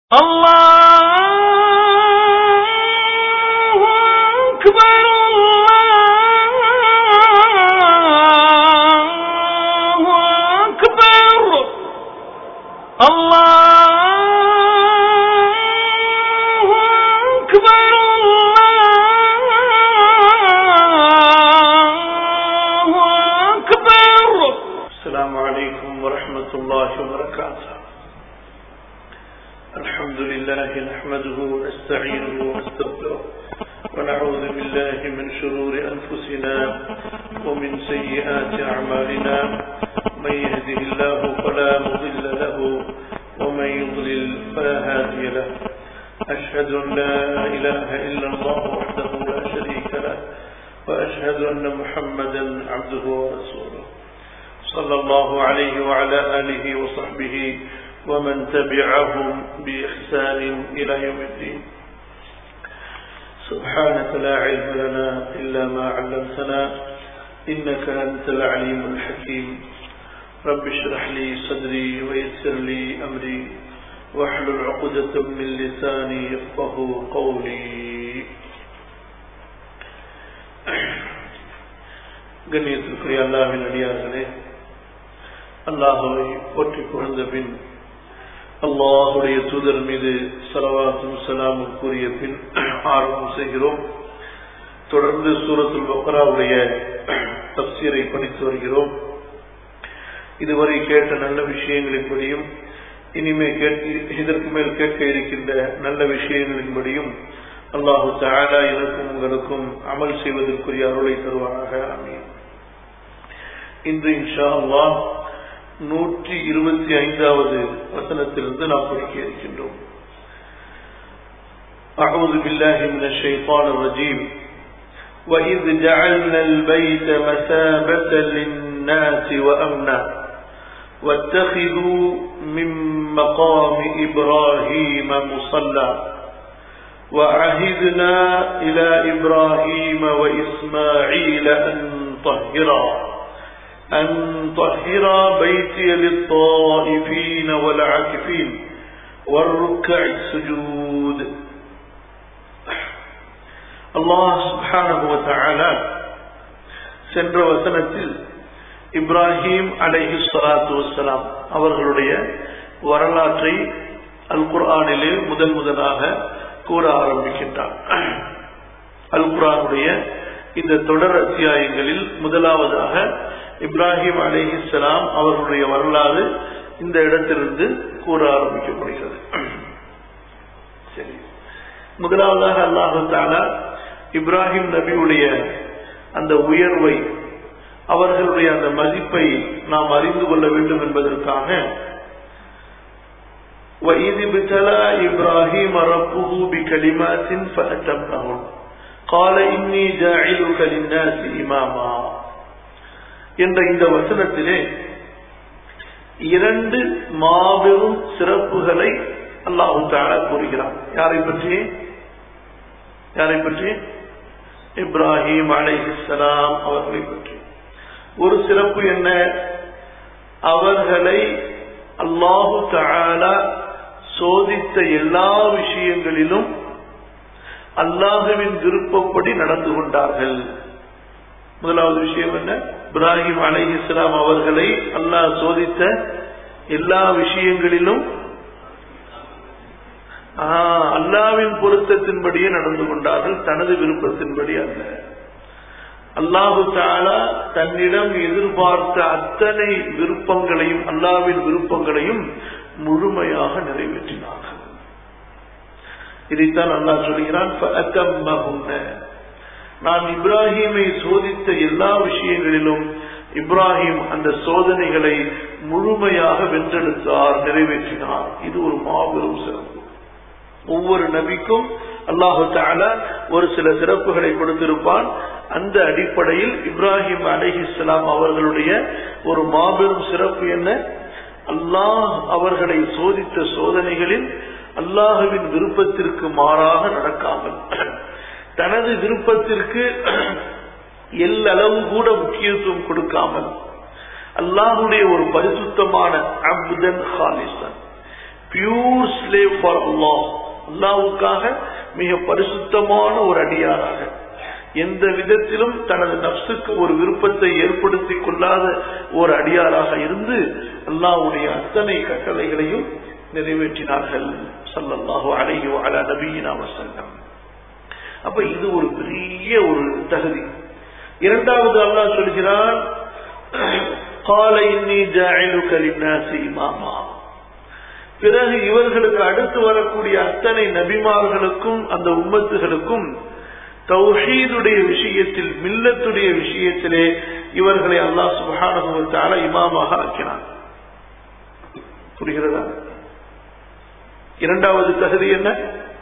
الله أكبر الله أكبر الله أكبر الله أكبر السلام عليكم ورحمة الله وبركاته الحمد لله نحمده ونستعينه ونستغفره ونعوذ بالله من شرور أنفسنا ومن سيئات أعمالنا من يهده الله فلا مضل له ومن يضلل فلا هادي له أشهد أن لا إله إلا الله وحده لا شريك له وأشهد أن محمدا عبده ورسوله صلى الله عليه وعلى آله وصحبه ومن تبعهم بإحسان إلى يوم الدين سبحانك لا علم لنا إلا ما علمتنا إنك أنت العليم الحكيم رب اشرح لي صدري ويسر لي أمري واحلل عقدة من لساني يفقه قولي கண்ணியத்திற்குரிய அல்லாவின் அடியார்களே அல்லாஹுவை போற்றி புகழ்ந்த பின் அல்லாஹுடைய தூதர் மீது சலவாத்தும் சலாமும் கூறிய பின் ஆரம்பம் செய்கிறோம் தொடர்ந்து சூரத்துல் பக்ராவுடைய தப்சீரை படித்து வருகிறோம் இதுவரை கேட்ட நல்ல விஷயங்களின்படியும் இனிமே கேட்க இதற்கு மேல் கேட்க இருக்கின்ற நல்ல விஷயங்களின்படியும் அல்லாஹு தாலா எனக்கும் உங்களுக்கும் அமல் செய்வதற்குரிய அருளை தருவாராக அமீன் இன்று இன்ஷா அல்லாஹ் நூற்றி இருபத்தி ஐந்தாவது வசனத்திலிருந்து நாம் படிக்க இருக்கின்றோம் أعوذ بالله من الشيطان الرجيم وإذ جعلنا البيت مثابة للناس وأمنا واتخذوا من مقام إبراهيم مصلى وعهدنا إلى إبراهيم وإسماعيل أن طهرا أن طهر بيتي للطائفين والعاكفين والركع السجود الله سبحانه وتعالى சென்ற வசனத்தில் இப்ராஹிம் அலைஹி சலாத்து வசலாம் அவர்களுடைய வரலாற்றை அல் குர்ஆனிலே முதன் முதலாக கூற ஆரம்பிக்கின்றார் அல் குர்ஆனுடைய இந்த தொடர் அத்தியாயங்களில் முதலாவதாக இப்ராஹிம் அலிஹிஸ்லாம் அவர்களுடைய வரலாறு இந்த இடத்திலிருந்து கூற ஆரம்பிக்கப்படுகிறது சரி முதலாவதாக அல்லாஹு தாலா இப்ராஹிம் நபியுடைய அந்த உயர்வை அவர்களுடைய அந்த மதிப்பை நாம் அறிந்து கொள்ள வேண்டும் என்பதற்காக وَإِذِ ابْتَلَى إِبْرَاهِيمَ رَبُّهُ بِكَلِمَاتٍ فَأَتَمَّهُنَّ قَالَ إِنِّي جَاعِلُكَ لِلنَّاسِ إِمَامًا என்ற இந்த வசனத்திலே இரண்டு மாபெரும் சிறப்புகளை அல்லாஹு தாலா கூறுகிறான் யாரை பற்றி யாரை பற்றி இப்ராஹிம் அலைஹிஸ்லாம் அவர்களை பற்றி ஒரு சிறப்பு என்ன அவர்களை அல்லாஹு தாலா சோதித்த எல்லா விஷயங்களிலும் அல்லாஹுவின் விருப்பப்படி நடந்து கொண்டார்கள் முதலாவது விஷயம் என்ன இப்ராஹிம் அலை இஸ்லாம் அவர்களை அல்லாஹ் சோதித்த எல்லா விஷயங்களிலும் அல்லாவின் பொருத்தத்தின்படியே நடந்து கொண்டார்கள் தனது விருப்பத்தின்படி அல்ல அல்லாஹு தாலா தன்னிடம் எதிர்பார்த்த அத்தனை விருப்பங்களையும் அல்லாவின் விருப்பங்களையும் முழுமையாக நிறைவேற்றினார்கள் இதைத்தான் அல்லாஹ் சொல்கிறான் நான் இப்ராஹிமை சோதித்த எல்லா விஷயங்களிலும் இப்ராஹிம் அந்த சோதனைகளை முழுமையாக வென்றெடுத்தார் நிறைவேற்றினார் இது ஒரு மாபெரும் சிறப்பு ஒவ்வொரு நபிக்கும் அல்லாஹு தாலா ஒரு சில சிறப்புகளை கொடுத்திருப்பான் அந்த அடிப்படையில் இப்ராஹிம் அலிஹிஸ்லாம் அவர்களுடைய ஒரு மாபெரும் சிறப்பு என்ன அல்லாஹ் அவர்களை சோதித்த சோதனைகளில் அல்லாஹுவின் விருப்பத்திற்கு மாறாக நடக்காமல் தனது விருப்பத்திற்கு எல்லளவு கூட முக்கியத்துவம் கொடுக்காமல் அல்லாஹுடைய ஒரு பரிசுத்தமான அப்தன் ஹாலிசன் பியூர் ஸ்லேவ் ஃபார் அல்லாஹ் அல்லாவுக்காக மிக பரிசுத்தமான ஒரு அடியாராக எந்த விதத்திலும் தனது நப்சுக்கு ஒரு விருப்பத்தை ஏற்படுத்திக் கொள்ளாத ஒரு அடியாராக இருந்து அல்லாவுடைய அத்தனை கட்டளைகளையும் நிறைவேற்றினார்கள் சல்லல்லாஹு அலைஹி அலா நபியினா வசல்லம் அப்ப இது ஒரு பெரிய ஒரு தகுதி இரண்டாவது அல்லாஹ் சொல்கிறான் قال إني جاعلك للناس إماما பிறகு இவர்களுக்கு அடுத்து வரக்கூடிய அத்தனை நபிமார்களுக்கும் அந்த உம்மத்துகளுக்கும் தௌஹீதுடைய விஷயத்தில் மில்லத்துடைய விஷயத்திலே இவர்களை அல்லாஹ் சுபஹானகுவத்தால இமாமாக ஆக்கினான் புரிகிறதா இரண்டாவது தகுதி என்ன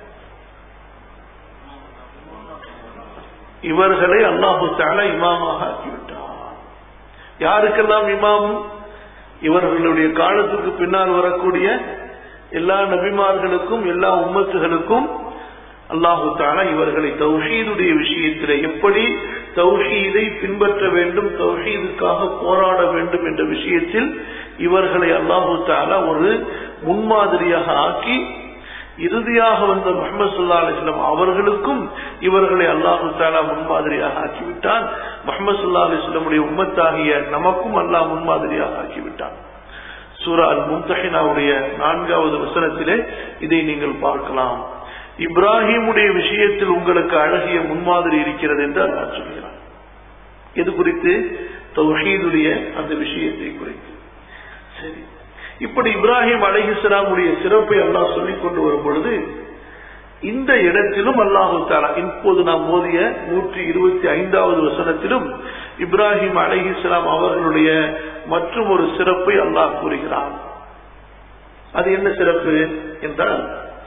இவர்களை அல்லாஹு தால இமாமாக ஆக்கிவிட்டான் யாருக்கெல்லாம் இமாம் இவர்களுடைய காலத்துக்கு பின்னால் வரக்கூடிய எல்லா நபிமார்களுக்கும் எல்லா உம்மத்துகளுக்கும் அல்லாஹு தாலா இவர்களை தௌஹீதுடைய விஷயத்தில் எப்படி தௌஹீதை பின்பற்ற வேண்டும் தௌஹீதுக்காக போராட வேண்டும் என்ற விஷயத்தில் இவர்களை அல்லாஹு தாலா ஒரு முன்மாதிரியாக ஆக்கி இறுதியாக வந்த முகமது சுல்லா அலிஸ்லாம் அவர்களுக்கும் இவர்களை அல்லாஹு தாலா முன்மாதிரியாக ஆக்கிவிட்டான் முகமது சுல்லா அலிஸ்லமுடைய உம்மத்தாகிய நமக்கும் அல்லாஹ் முன்மாதிரியாக ஆக்கிவிட்டான் சூரா அல் மும்தஹினாவுடைய நான்காவது வசனத்திலே இதை நீங்கள் பார்க்கலாம் இப்ராஹிமுடைய விஷயத்தில் உங்களுக்கு அழகிய முன்மாதிரி இருக்கிறது என்று அல்லாஹ் சொல்கிறான் எது குறித்து தௌஹீதுடைய அந்த விஷயத்தை குறித்து சரி இப்படி இப்ராஹிம் அலைஹிஸ்லாமுடைய சிறப்பை அல்லாஹ் சொல்லிக் கொண்டு வரும் பொழுது இந்த இடத்திலும் அல்லாஹு தாலா இப்போது நாம் மோதிய நூற்றி இருபத்தி ஐந்தாவது வசனத்திலும் இப்ராஹிம் அலைஹிஸ்லாம் அவர்களுடைய மற்றும் ஒரு சிறப்பை அல்லாஹ் கூறுகிறான் அது என்ன சிறப்பு என்றால்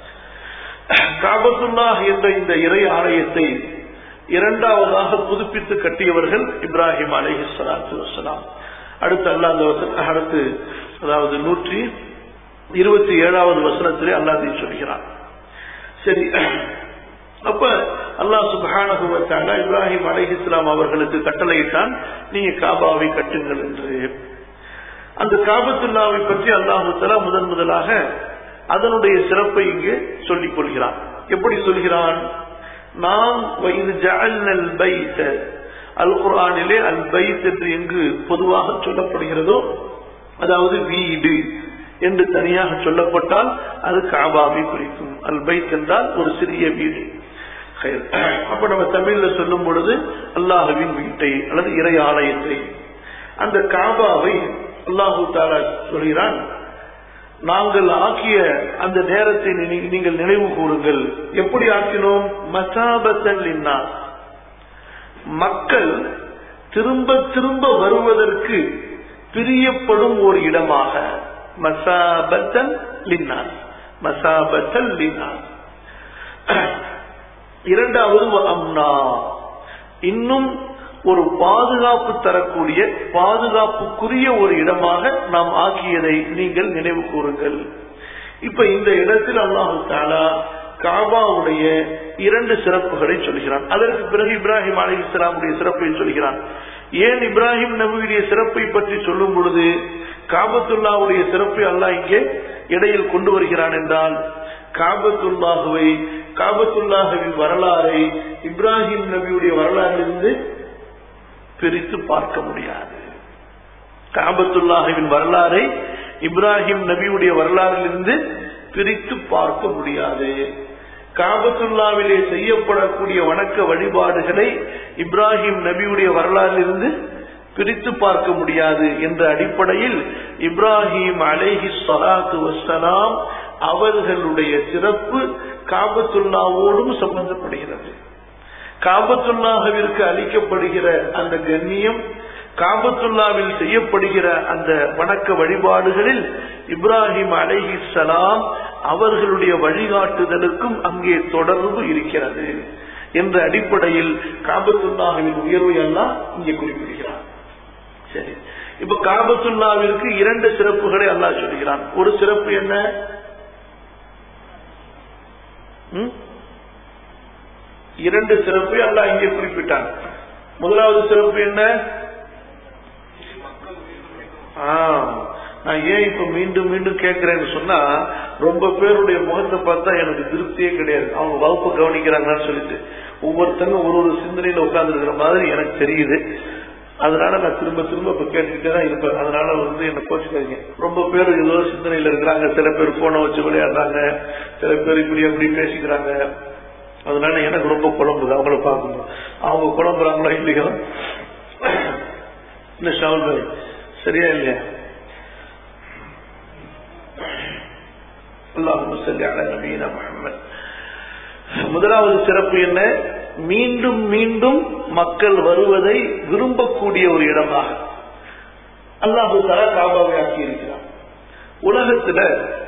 காபத்துல்லாஹ் என்ற இந்த இறை ஆலயத்தை இரண்டாவதாக புதுப்பித்து கட்டியவர்கள் இப்ராஹிம் அலஹி சலாத்து வசலாம் அடுத்து அல்லா அந்த வசன அடுத்து அதாவது நூற்றி இருபத்தி ஏழாவது வசனத்திலே அல்லாதை சொல்கிறான் சரி அப்ப அல்லாஹ் சுபானகுவத்தாங்க இப்ராஹிம் அலஹி இஸ்லாம் அவர்களுக்கு கட்டளையிட்டான் நீங்க காபாவை கட்டுங்கள் என்று அந்த காபத்துல்லாவை பற்றி அல்லாஹு தலா முதன் முதலாக அதனுடைய சிறப்பை இங்கு சொல்லிக் கொள்கிறான் எப்படி சொல்கிறான் நாம் இது ஜஅல்னல் பைத்த அல் குர்ஆனிலே அல் பைத் என்று எங்கு பொதுவாக சொல்லப்படுகிறதோ அதாவது வீடு என்று தனியாக சொல்லப்பட்டால் அது காபாவை குறிக்கும் அல் பைத் என்றால் ஒரு சிறிய வீடு அப்ப நம்ம தமிழ்ல சொல்லும் பொழுது அல்லாஹுவின் வீட்டை அல்லது இறை ஆலயத்தை அந்த காபாவை அல்லாஹு தாலா சொல்கிறான் நாங்கள் ஆக்கிய அந்த நேரத்தை நீங்கள் நினைவு கூறுங்கள் எப்படி ஆக்கினோம் மசாபத்தல் மக்கள் திரும்ப திரும்ப வருவதற்கு பிரியப்படும் ஒரு இடமாக மசாபத்தல் லின்னார் மசாபத்தல் லின்னார் இரண்டாவது அம்னா இன்னும் ஒரு பாதுகாப்பு தரக்கூடிய பாதுகாப்புக்குரிய ஒரு இடமாக நாம் ஆக்கியதை நீங்கள் நினைவு கூறுங்கள் இப்ப இந்த இடத்தில் அல்லாஹு தாலா காபாவுடைய இரண்டு சிறப்புகளை சொல்கிறான் அதற்கு பிறகு இப்ராஹிம் அலி இஸ்லாமுடைய சிறப்பை சொல்கிறான் ஏன் இப்ராஹிம் நபியுடைய சிறப்பை பற்றி சொல்லும் பொழுது காபத்துல்லாவுடைய சிறப்பை அல்லாஹ் இங்கே இடையில் கொண்டு வருகிறான் என்றால் காபத்துல்லாஹுவை காபத்துல்லாஹுவின் வரலாறை இப்ராஹிம் நபியுடைய வரலாறிலிருந்து பிரித்து பார்க்க முடியாது காபத்துல்லாஹுவின் வரலாறை இப்ராஹிம் நபியுடைய வரலாறிலிருந்து பிரித்து பார்க்க முடியாது காபத்துல்லாவிலே செய்யப்படக்கூடிய வணக்க வழிபாடுகளை இப்ராஹிம் நபியுடைய வரலாறிலிருந்து பிரித்து பார்க்க முடியாது என்ற அடிப்படையில் இப்ராஹிம் அலேஹி சலாத்து வசலாம் அவர்களுடைய சிறப்பு காபத்துல்லாவோடும் சம்பந்தப்படுகிறது காபத்துல்லாஹவிற்கு அளிக்கப்படுகிற அந்த கண்ணியம் காபத்துல்லாவில் செய்யப்படுகிற அந்த வணக்க வழிபாடுகளில் இப்ராஹிம் அலைஹி சலாம் அவர்களுடைய வழிகாட்டுதலுக்கும் அங்கே தொடர்பு இருக்கிறது என்ற அடிப்படையில் காபத்துல்லாஹின் உயர்வை எல்லாம் இங்கே குறிப்பிடுகிறார் சரி இப்ப காபத்துல்லாவிற்கு இரண்டு சிறப்புகளை அல்லாஹ் சொல்கிறான் ஒரு சிறப்பு என்ன இரண்டு சிறப்பு அல்லாஹ் இங்கே குறிப்பிட்டான் முதலாவது சிறப்பு என்ன நான் ஏன் இப்ப மீண்டும் மீண்டும் கேட்கிறேன்னு சொன்னா ரொம்ப பேருடைய முகத்தை பார்த்தா எனக்கு திருப்தியே கிடையாது அவங்க வகுப்பு கவனிக்கிறாங்கன்னு சொல்லிட்டு ஒவ்வொருத்தங்க ஒரு ஒரு சிந்தனையில உட்கார்ந்து இருக்கிற மாதிரி எனக்கு தெரியுது அதனால நான் திரும்ப திரும்ப இப்ப கேட்டுக்கிட்டே தான் இருப்பேன் அதனால வந்து என்ன கோச்சுக்காதீங்க ரொம்ப பேர் ஏதோ சிந்தனையில இருக்கிறாங்க சில பேர் போனை வச்சு விளையாடுறாங்க சில பேர் இப்படி அப்படி பேசிக்கிறாங்க அதனால எனக்கு ரொம்ப குழம்புது அவங்கள பார்க்கணும் அவங்க குழம்புறாங்களோ இல்லையோ என்ன ஷாவல் பாய் சரியா இல்லையா அல்லாஹு சல்லி அலா நபீனா முஹம்மத் முதலாவது சிறப்பு என்ன மீண்டும் மீண்டும் மக்கள் வருவதை விரும்பக்கூடிய ஒரு இடமாக அல்லாஹு தலா காபாவை ஆக்கி இருக்கிறார் உலகத்துல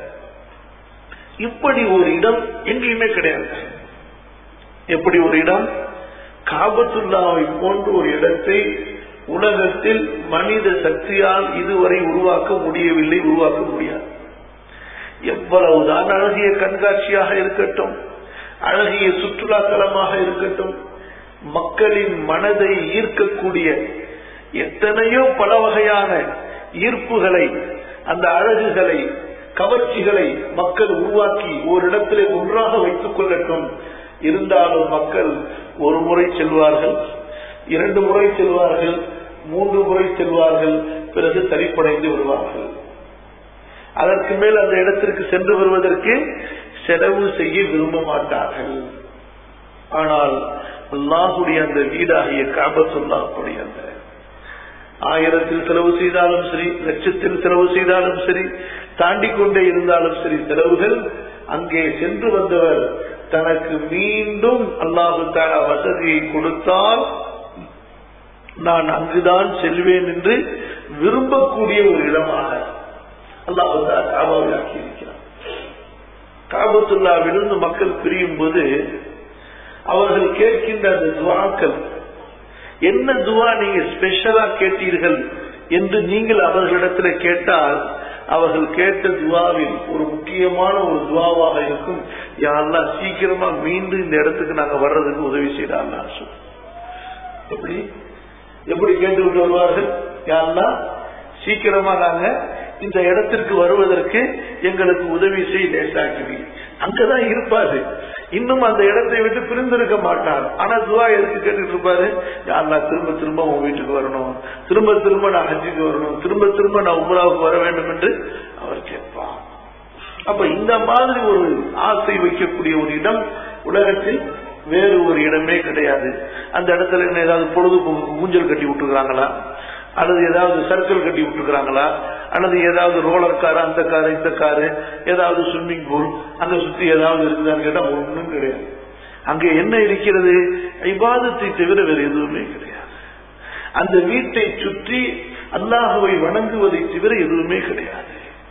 இப்படி ஒரு இடம் எங்கேயுமே கிடையாது எப்படி ஒரு இடம் காபத்துல்லாவை போன்ற ஒரு இடத்தை உலகத்தில் மனித சக்தியால் இதுவரை உருவாக்க முடியவில்லை உருவாக்க முடியாது எவ்வளவுதான் அழகிய கண்காட்சியாக இருக்கட்டும் அழகிய சுற்றுலா தலமாக இருக்கட்டும் மக்களின் மனதை ஈர்க்கக்கூடிய எத்தனையோ பல வகையான ஈர்ப்புகளை அந்த அழகுகளை கவர்ச்சிகளை மக்கள் உருவாக்கி ஓரிடத்திலே ஒன்றாக வைத்துக் கொள்ளட்டும் இருந்தாலும் மக்கள் ஒரு முறை செல்வார்கள் இரண்டு முறை செல்வார்கள் மூன்று முறை செல்வார்கள் பிறகு தரிப்படைந்து வருவார்கள் அதற்கு மேல் அந்த இடத்திற்கு சென்று வருவதற்கு செலவு செய்ய விரும்ப மாட்டார்கள் ஆனால் அல்லாஹுடைய அந்த வீடாகிய காபத்துல்லா அப்படி அந்த ஆயிரத்தில் செலவு செய்தாலும் சரி லட்சத்தில் செலவு செய்தாலும் சரி தாண்டி கொண்டே இருந்தாலும் சரி செலவுகள் அங்கே சென்று வந்தவர் தனக்கு மீண்டும் அல்லாஹு தாலா வசதியை கொடுத்தால் நான் அங்குதான் செல்வேன் என்று விரும்பக்கூடிய ஒரு இடமாக அல்லாஹு தாலா காபாவை ஆக்கி இருக்கிறார் காபத்துல்லாவிலிருந்து மக்கள் பிரியும் போது அவர்கள் கேட்கின்ற அந்த துவாக்கள் என்ன துவா நீங்க ஸ்பெஷலா கேட்டீர்கள் என்று நீங்கள் அவர்களிடத்தில் கேட்டால் அவர்கள் கேட்ட துவாவில் ஒரு முக்கியமான ஒரு துவாவாக இருக்கும் யாரெல்லாம் சீக்கிரமா மீண்டும் இந்த இடத்துக்கு நாங்க வர்றதுக்கு உதவி செய்யலாம் எப்படி எப்படி கேட்டுவிட்டு வருவார்கள் யாரெல்லாம் சீக்கிரமா நாங்க இந்த இடத்திற்கு வருவதற்கு எங்களுக்கு உதவி செய்ய லேசாக்குவி அங்கதான் இருப்பாரு இன்னும் அந்த இடத்தை விட்டு பிரிந்திருக்க மாட்டார் ஆனா துவா எதுக்கு கேட்டுட்டு இருப்பாரு யாரெல்லாம் திரும்ப திரும்ப உன் வீட்டுக்கு வரணும் திரும்ப திரும்ப நான் ஹஜ்ஜுக்கு வரணும் திரும்ப திரும்ப நான் உமராவுக்கு வர வேண்டும் என்று அவர் கேட்பார் அப்ப இந்த மாதிரி ஒரு ஆசை வைக்கக்கூடிய ஒரு இடம் உலகத்தில் வேறு ஒரு இடமே கிடையாது அந்த இடத்துல என்ன ஏதாவது பொழுதுபோக்கு ஊஞ்சல் கட்டி விட்டுருக்காங்களா அல்லது ஏதாவது சர்க்கிள் கட்டி விட்டுருக்காங்களா அல்லது ஏதாவது ரோலர் காரு அந்த காரு இந்த காரு ஏதாவது ஸ்விம்மிங் பூல் அங்க சுத்தி ஏதாவது இருக்குதான்னு கேட்டா ஒண்ணும் கிடையாது அங்க என்ன இருக்கிறது இபாதத்தை தவிர வேறு எதுவுமே கிடையாது அந்த வீட்டை சுற்றி அல்லாஹுவை வணங்குவதை தவிர எதுவுமே கிடையாது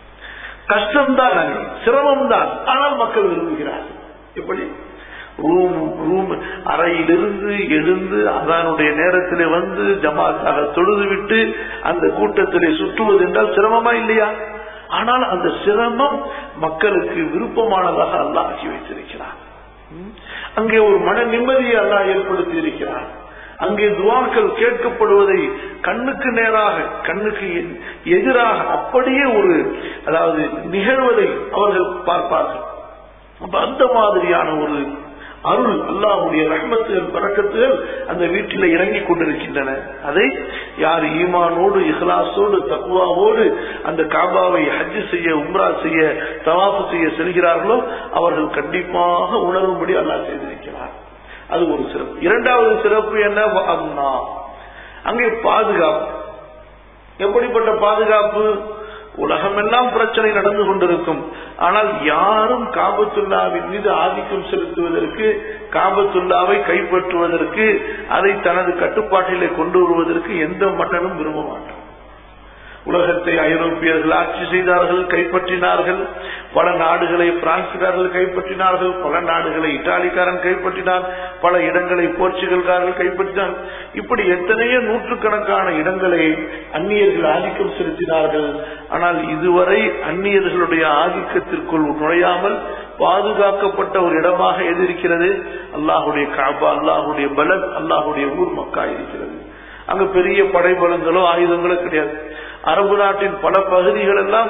கஷ்டம்தான் அங்கே சிரமம் தான் ஆனால் மக்கள் விரும்புகிறார்கள் எப்படி ரூம் ரூம் அறையிலிருந்து எழுந்து அதனுடைய நேரத்திலே வந்து ஜமாத்தாக தொழுது விட்டு அந்த கூட்டத்திலே சுற்றுவது என்றால் சிரமமா இல்லையா ஆனால் அந்த சிரமம் மக்களுக்கு விருப்பமானதாக அல்லாஹ் ஆக்கி வைத்திருக்கிறார் அங்கே ஒரு மன நிம்மதியை அல்லாஹ் ஏற்படுத்தி இருக்கிறார் அங்கே துவாக்கள் கேட்கப்படுவதை கண்ணுக்கு நேராக கண்ணுக்கு எதிராக அப்படியே ஒரு அதாவது நிகழ்வதை அவர்கள் பார்ப்பார்கள் அப்ப அந்த மாதிரியான ஒரு அருள் அல்லாஹுடைய ரஹ்மத்துகள் பறக்கத்துகள் அந்த வீட்டில் இறங்கி கொண்டிருக்கின்றன அதை யார் ஈமானோடு இஹ்லாசோடு தக்குவாவோடு அந்த காபாவை ஹஜ் செய்ய உம்ரா செய்ய தவாஃபு செய்ய செல்கிறார்களோ அவர்கள் கண்டிப்பாக உணரும்படி அல்லாஹ் செய்திருக்கிறார் அது ஒரு சிறப்பு இரண்டாவது சிறப்பு என்ன அம்னா அங்கே பாதுகாப்பு எப்படிப்பட்ட பாதுகாப்பு உலகமெல்லாம் பிரச்சனை நடந்து கொண்டிருக்கும் ஆனால் யாரும் காபத்துல்லாவின் மீது ஆதிக்கம் செலுத்துவதற்கு காபத்துல்லாவை கைப்பற்றுவதற்கு அதை தனது கட்டுப்பாட்டிலே கொண்டு வருவதற்கு எந்த மன்னனும் விரும்ப மாட்டான் உலகத்தை ஐரோப்பியர்கள் ஆட்சி செய்தார்கள் கைப்பற்றினார்கள் பல நாடுகளை பிரான்சுக்காரர்கள் கைப்பற்றினார்கள் பல நாடுகளை இத்தாலிக்காரன் கைப்பற்றினார் பல இடங்களை போர்ச்சுகல்காரர்கள் கைப்பற்றினார் இப்படி எத்தனையோ நூற்றுக்கணக்கான இடங்களை அந்நியர்கள் ஆதிக்கம் செலுத்தினார்கள் ஆனால் இதுவரை அந்நியர்களுடைய ஆதிக்கத்திற்குள் நுழையாமல் பாதுகாக்கப்பட்ட ஒரு இடமாக எது இருக்கிறது அல்லாஹுடைய காபா அல்லாஹுடைய பலத் அல்லாஹுடைய ஊர் மக்கா இருக்கிறது அங்க பெரிய படைபலங்களோ ஆயுதங்களோ கிடையாது அரபு நாட்டின் பல பகுதிகள் எல்லாம்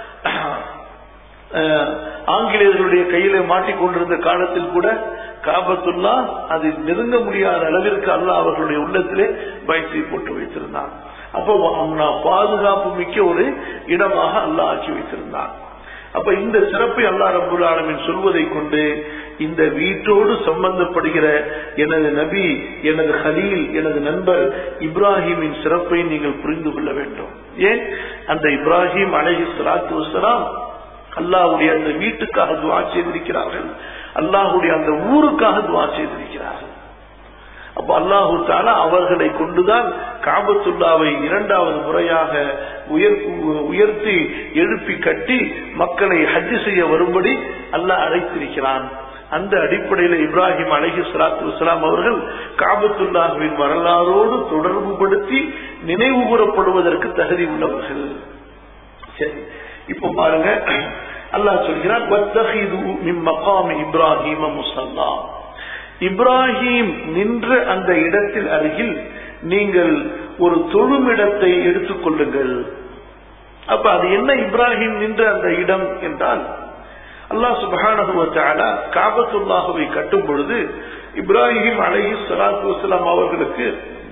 அஹ், ஆங்கிலேயர்களுடைய கையில மாட்டிக்கொண்டிருந்த காலத்தில் கூட காபத்துல்லா அது நெருங்க முடியாத அளவிற்கு அல்லாஹ் அவர்களுடைய உள்ளத்திலே பயத்தை போட்டு வைத்திருந்தான் அப்போ அவனா பாதுகாப்பு மிக்க ஒரு இடமாக அல்லாஹ் ஆக்கி வைத்திருந்தான் அப்ப இந்த சிறப்பை அல்லா ரபுல் ஆலமின் சொல்வதை கொண்டு இந்த வீட்டோடு சம்பந்தப்படுகிற எனது நபி எனது ஹலீல் எனது நண்பர் இப்ராஹிமின் சிறப்பை நீங்கள் புரிந்து கொள்ள வேண்டும் ஏன் அந்த இப்ராஹிம் அலஹி சலாத்து வசலாம் அல்லாஹுடைய அந்த வீட்டுக்காக துவா செய்திருக்கிறார்கள் அல்லாஹுடைய அந்த ஊருக்காக துவா செய்திருக்கிறார்கள் அப்ப அல்லாஹு தாலா அவர்களை கொண்டுதான் காபத்துல்லாவை இரண்டாவது முறையாக உயர் உயர்த்தி எழுப்பி கட்டி மக்களை ஹஜ் செய்ய வரும்படி அல்லாஹ் அழைத்திருக்கிறான் அந்த அடிப்படையில் இப்ராஹிம் அலஹி சலாத்து வலாம் அவர்கள் காபத்துல்லாஹுவின் வரலாறோடு தொடர்பு படுத்தி நினைவு கூறப்படுவதற்கு தகுதி உள்ளவர்கள் சரி இப்ப பாருங்க அல்லாஹ் சொல்கிறார் "வத்தகிது மின் மகாமி இப்ராஹிம முஸல்லா." இப்ராஹிம் நின்ற அந்த இடத்தில் அருகில் நீங்கள் ஒரு தொழுமிடத்தை எடுத்துக்கொள்ளுங்கள் அப்ப அது என்ன இப்ராஹிம் நின்ற அந்த இடம் என்றால் அல்லாஹ் சுபஹானஹு வ தஆலா காபத்துல்லாஹுவை கட்டும் பொழுது இப்ராஹிம் அலைஹி ஸலாத்து வஸலாம் அவர்களுக்கு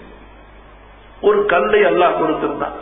ஒரு கல்லை அல்லாஹ் கொடுத்திருந்தான்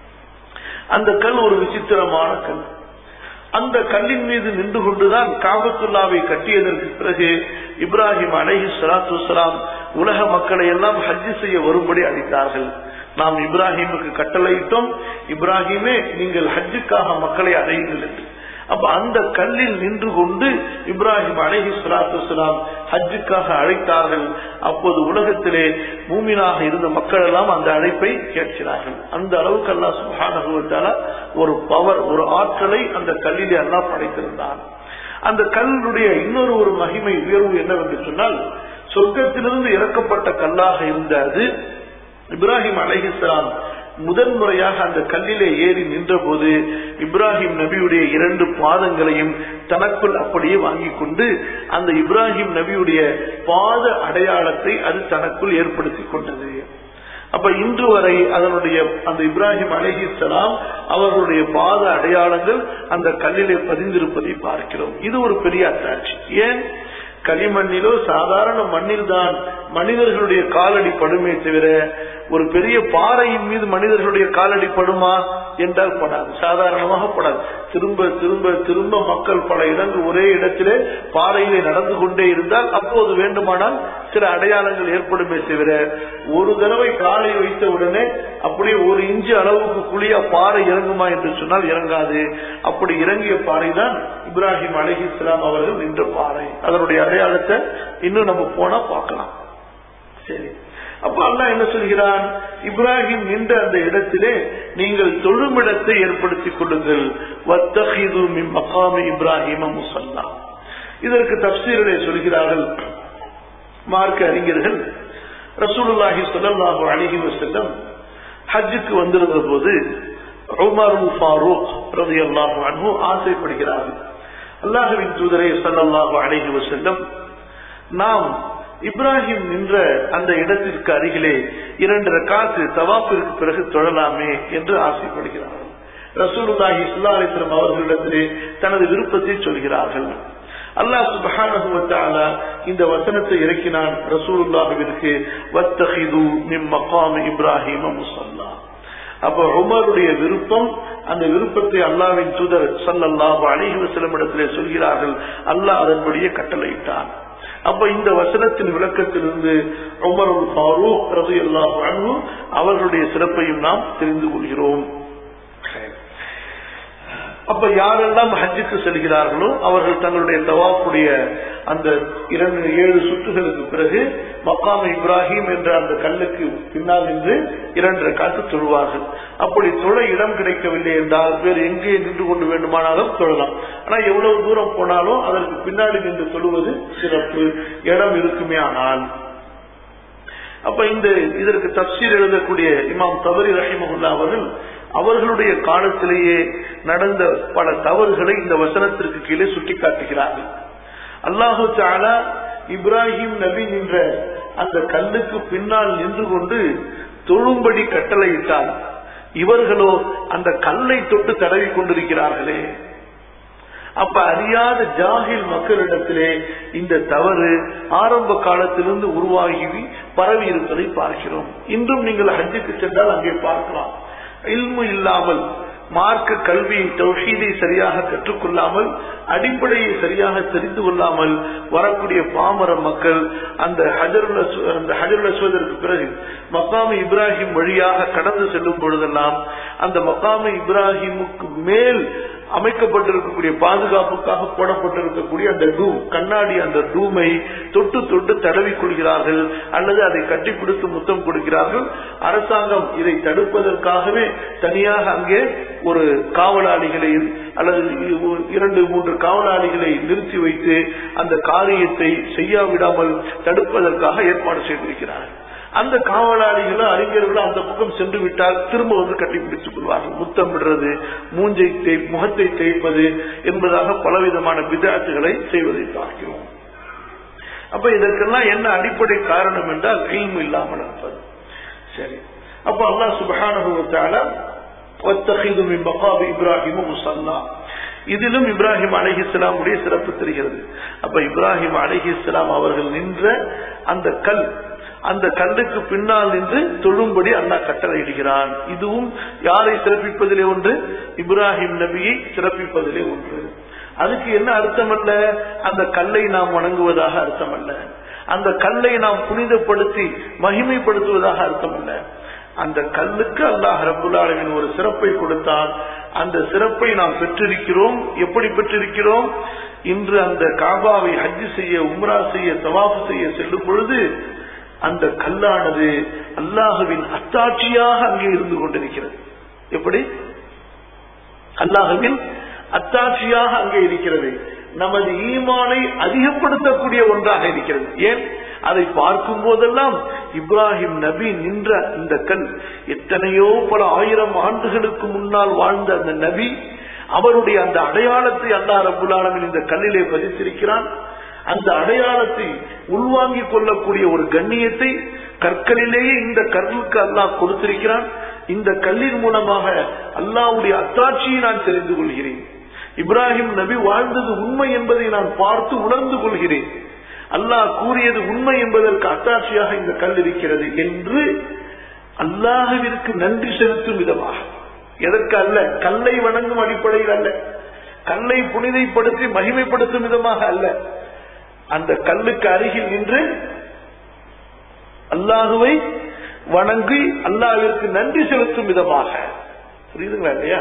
அந்த கல் ஒரு விசித்திரமான கல் அந்த கல்லின் மீது நின்று கொண்டுதான் காபத்துல்லாவை கட்டியதற்கு பிறகு இப்ராஹிம் அலைஹி ஸலாத்து வஸலாம் உலக மக்களை எல்லாம் ஹஜ் செய்ய வரும்படி அழைத்தார்கள் நாம் இப்ராஹிமுக்கு கட்டளையிட்டோம் இப்ராஹிமே நீங்கள் ஹஜ்ஜுக்காக மக்களை அடையுங்கள் என்று அப்ப அந்த கல்லில் நின்று கொண்டு இப்ராஹிம் அலஹி சலாத்து வலாம் ஹஜ்ஜுக்காக அழைத்தார்கள் அப்போது உலகத்திலே மூமினாக இருந்த மக்கள் எல்லாம் அந்த அழைப்பை கேட்கிறார்கள் அந்த அளவுக்கு அல்லா சுகானுவத்தால ஒரு பவர் ஒரு ஆற்றலை அந்த கல்லிலே அல்லா படைத்திருந்தான் அந்த கல்லுடைய இன்னொரு ஒரு மகிமை உயர்வு என்னவென்று சொன்னால் சொர்க்கத்திலிருந்து இறக்கப்பட்ட கல்லாக இருந்த அது இப்ராஹிம் அலஹிஸ்லாம் முதன் முறையாக அந்த கல்லிலே ஏறி நின்ற போது இப்ராஹிம் நபியுடைய இரண்டு பாதங்களையும் தனக்குள் அப்படியே வாங்கி கொண்டு அந்த இப்ராஹிம் நபியுடைய பாத அடையாளத்தை அது தனக்குள் ஏற்படுத்தி கொண்டது அப்ப இன்று வரை அதனுடைய அந்த இப்ராஹிம் அலஹிசலாம் அவர்களுடைய பாத அடையாளங்கள் அந்த கல்லிலே பதிந்திருப்பதை பார்க்கிறோம் இது ஒரு பெரிய அத்தாட்சி ஏன் களிமண்ணிலோ சாதாரண மண்ணில் தான் மனிதர்களுடைய காலடி படுமே தவிர ஒரு பெரிய பாறையின் மீது மனிதர்களுடைய காலடி படுமா என்றால் படாது சாதாரணமாக படாது திரும்ப திரும்ப திரும்ப மக்கள் பல இடங்கள் ஒரே இடத்திலே பாறையிலே நடந்து கொண்டே இருந்தால் அப்போது வேண்டுமானால் சில அடையாளங்கள் ஏற்படுமே தவிர ஒரு தடவை காலை வைத்த உடனே அப்படியே ஒரு இன்ச்சு அளவுக்கு குழியா பாறை இறங்குமா என்று சொன்னால் இறங்காது அப்படி இறங்கிய பாறை தான் இப்ராஹிம் அலஹி இஸ்லாம் அவர்கள் நின்ற பாறை அதனுடைய அடையாளத்தை இன்னும் நம்ம போனா பார்க்கலாம் சரி அப்ப அல்லாஹ் என்ன சொல்கிறான் இப்ராஹிம் நின்ற அந்த இடத்திலே நீங்கள் தொழுமிடத்தை ஏற்படுத்திக் கொள்ளுங்கள் வத்தஹிது மின் மகாமி இப்ராஹிம முசல்லா இதற்கு தப்சீரலை சொல்கிறார்கள் மார்க்க அறிஞர்கள் ரசூலுல்லாஹி ஸல்லல்லாஹு அலைஹி வஸல்லம் ஹஜ்ஜுக்கு வந்திருந்த போது உமர் ஃபாரூக் ரலியல்லாஹு அன்ஹு ஆசைப்படுகிறார்கள் அல்லாஹ்வின் தூதரே ஸல்லல்லாஹு அலைஹி வஸல்லம் நாம் இப்ராஹிம் நின்ற அந்த இடத்திற்கு அருகிலே இரண்டு ரக்காத்து தவாப்பிற்கு பிறகு தொழலாமே என்று ஆசைப்படுகிறார்கள் ரசூலுல்லாஹி சுல்லாலிஸ்லம் அவர்களிடத்திலே தனது விருப்பத்தை சொல்கிறார்கள் அல்லாஹ் சுபஹானஹு இந்த வசனத்தை இறக்கினான் ரசூலுல்லாஹுவிற்கு வத்தஹிது மின் மகாம் இப்ராஹிம முசல்லா அப்ப உமருடைய விருப்பம் அந்த விருப்பத்தை அல்லாவின் தூதர் சல்லல்லாஹு அலிஹி வசலம் இடத்திலே சொல்கிறார்கள் அல்லாஹ் அதன்படியே கட்டளையிட்டான் அப்ப இந்த வசனத்தின் விளக்கத்திலிருந்து உமர் ஃபாரூக் ரது அல்லாஹு அவர்களுடைய சிறப்பையும் நாம் தெரிந்து கொள்கிறோம் அப்ப யாரெல்லாம் ஹஜ்ஜுக்கு செல்கிறார்களோ அவர்கள் தங்களுடைய தவாப்புடைய அந்த இரண்டு ஏழு சுற்றுகளுக்கு பிறகு மக்காம இப்ராஹிம் என்ற அந்த கல்லுக்கு பின்னால் நின்று இரண்டரை காத்து தொழுவார்கள் அப்படி தொழ இடம் கிடைக்கவில்லை என்றால் வேறு எங்கே நின்று கொண்டு வேண்டுமானாலும் தொழலாம் ஆனா எவ்வளவு தூரம் போனாலும் அதற்கு பின்னாடி நின்று தொழுவது சிறப்பு இடம் இருக்குமே ஆனால் அப்ப இந்த இதற்கு தப்சீர் எழுதக்கூடிய இமாம் தவறி ரஹிமகுல்லா அவர்கள் அவர்களுடைய காலத்திலேயே நடந்த பல தவறுகளை இந்த வசனத்திற்கு கீழே சுட்டிக்காட்டுகிறார்கள் அல்லாஹு தாலா இப்ராஹிம் நபி நின்ற அந்த கல்லுக்கு பின்னால் நின்று கொண்டு தொழும்படி கட்டளையிட்டால் இவர்களோ அந்த கல்லை தொட்டு தடவி கொண்டிருக்கிறார்களே அப்ப அறியாத ஜாகில் மக்களிடத்திலே இந்த தவறு ஆரம்ப காலத்திலிருந்து உருவாகி பரவி இருப்பதை பார்க்கிறோம் இன்றும் நீங்கள் ஹஜ்ஜுக்கு சென்றால் அங்கே பார்க்கலாம் இல்மு இல்லாமல் மார்க்க கல்வியை தௌஹீதை சரியாக கற்றுக்கொள்ளாமல் அடிப்படையை சரியாக தெரிந்து கொள்ளாமல் வரக்கூடிய பாமர மக்கள் அந்த ஹஜருல் அஸ்வ- அந்த ஹஜருல் அஸ்வதற்கு பிறகு மக்காமு இப்ராஹிம் வழியாக கடந்து செல்லும் பொழுதெல்லாம் அந்த மக்காமு இப்ராஹிமுக்கு மேல் அமைக்கப்பட்டிருக்கக்கூடிய பாதுகாப்புக்காக போடப்பட்டிருக்கக்கூடிய அந்த டூம் கண்ணாடி அந்த டூமை தொட்டு தொட்டு தடவி கொள்கிறார்கள் அல்லது அதை கட்டிப்பிடித்து முத்தம் கொடுக்கிறார்கள் அரசாங்கம் இதை தடுப்பதற்காகவே தனியாக அங்கே ஒரு காவலாளிகளை அல்லது இரண்டு மூன்று காவலாளிகளை நிறுத்தி வைத்து அந்த காரியத்தை செய்யாவிடாமல் தடுப்பதற்காக ஏற்பாடு செய்திருக்கிறார்கள் அந்த காவலாளிகளும் அறிஞர்களும் அந்த பக்கம் சென்று விட்டால் திரும்ப வந்து கட்டிப்பிடித்துக் கொள்வார்கள் முத்தம் விடுறது மூஞ்சை தேய் முகத்தை தேய்ப்பது என்பதாக பலவிதமான விதாத்துகளை செய்வதை பார்க்கிறோம் அப்ப இதற்கெல்லாம் என்ன அடிப்படை காரணம் என்றால் இல்மு இல்லாமல் இருப்பது சரி அப்ப அல்லாஹ் சுபஹானஹு வ தஆலா வத்தஹிது மின் மகாபி இப்ராஹிம் முஸல்லா இதிலும் இப்ராஹிம் அலைஹிஸ்ஸலாம் உடைய சிறப்பு தெரிகிறது அப்ப இப்ராஹிம் அலைஹிஸ்ஸலாம் அவர்கள் நின்ற அந்த கல் அந்த கல்லுக்கு பின்னால் நின்று தொழும்படி அல்லாஹ் கட்டளையிடுகிறான் இதுவும் யாரை சிறப்பிப்பதிலே ஒன்று இப்ராஹிம் நபியை சிறப்பிப்பதிலே ஒன்று அதுக்கு என்ன அர்த்தம் அல்ல அந்த கல்லை நாம் வணங்குவதாக அர்த்தம் அல்ல அந்த கல்லை நாம் புனிதப்படுத்தி மகிமைப்படுத்துவதாக அர்த்தம் அல்ல அந்த கல்லுக்கு அல்லாஹ் ரபுல் ஆலமீன் ஒரு சிறப்பை கொடுத்தான் அந்த சிறப்பை நாம் பெற்றிருக்கிறோம் எப்படி பெற்றிருக்கிறோம் இன்று அந்த காபாவை ஹஜ் செய்ய உம்ரா செய்ய தவாஃப் செய்ய செல்லும் பொழுது அந்த கல்லானது அல்லாஹுவின் அத்தாட்சியாக அங்கே இருந்து கொண்டிருக்கிறது எப்படி அல்லாஹுவின் அத்தாட்சியாக அங்கே இருக்கிறது நமது ஈமானை அதிகப்படுத்தக்கூடிய ஒன்றாக இருக்கிறது ஏன் அதை பார்க்கும் போதெல்லாம் இப்ராஹிம் நபி நின்ற இந்த கல் எத்தனையோ பல ஆயிரம் ஆண்டுகளுக்கு முன்னால் வாழ்ந்த அந்த நபி அவருடைய அந்த அடையாளத்தை அல்லாஹ் ரபுல் ஆலமீன் இந்த கல்லிலே பதித்திருக்கிறான் அந்த அடையாளத்தை உள்வாங்கிக் கொள்ளக்கூடிய ஒரு கண்ணியத்தை கற்களிலேயே இந்த கல்லுக்கு அல்லாஹ் கொடுத்திருக்கிறான் இந்த கல்லின் மூலமாக அல்லாஹ்வுடைய அத்தாட்சியை நான் தெரிந்து கொள்கிறேன் இப்ராஹிம் நபி வாழ்ந்தது உண்மை என்பதை நான் பார்த்து உணர்ந்து கொள்கிறேன் அல்லாஹ் கூறியது உண்மை என்பதற்கு அத்தாட்சியாக இந்த கல் இருக்கிறது என்று அல்லாஹுவிற்கு நன்றி செலுத்தும் விதமாக எதற்கு அல்ல கல்லை வணங்கும் அடிப்படையில் அல்ல கல்லை புனிதைப்படுத்தி மகிமைப்படுத்தும் விதமாக அல்ல அந்த கல்லுக்கு அருகில் நின்று அல்லாஹுவை வணங்கி அல்லாஹிற்கு நன்றி செலுத்தும் விதமாக புரியுதுங்களா இல்லையா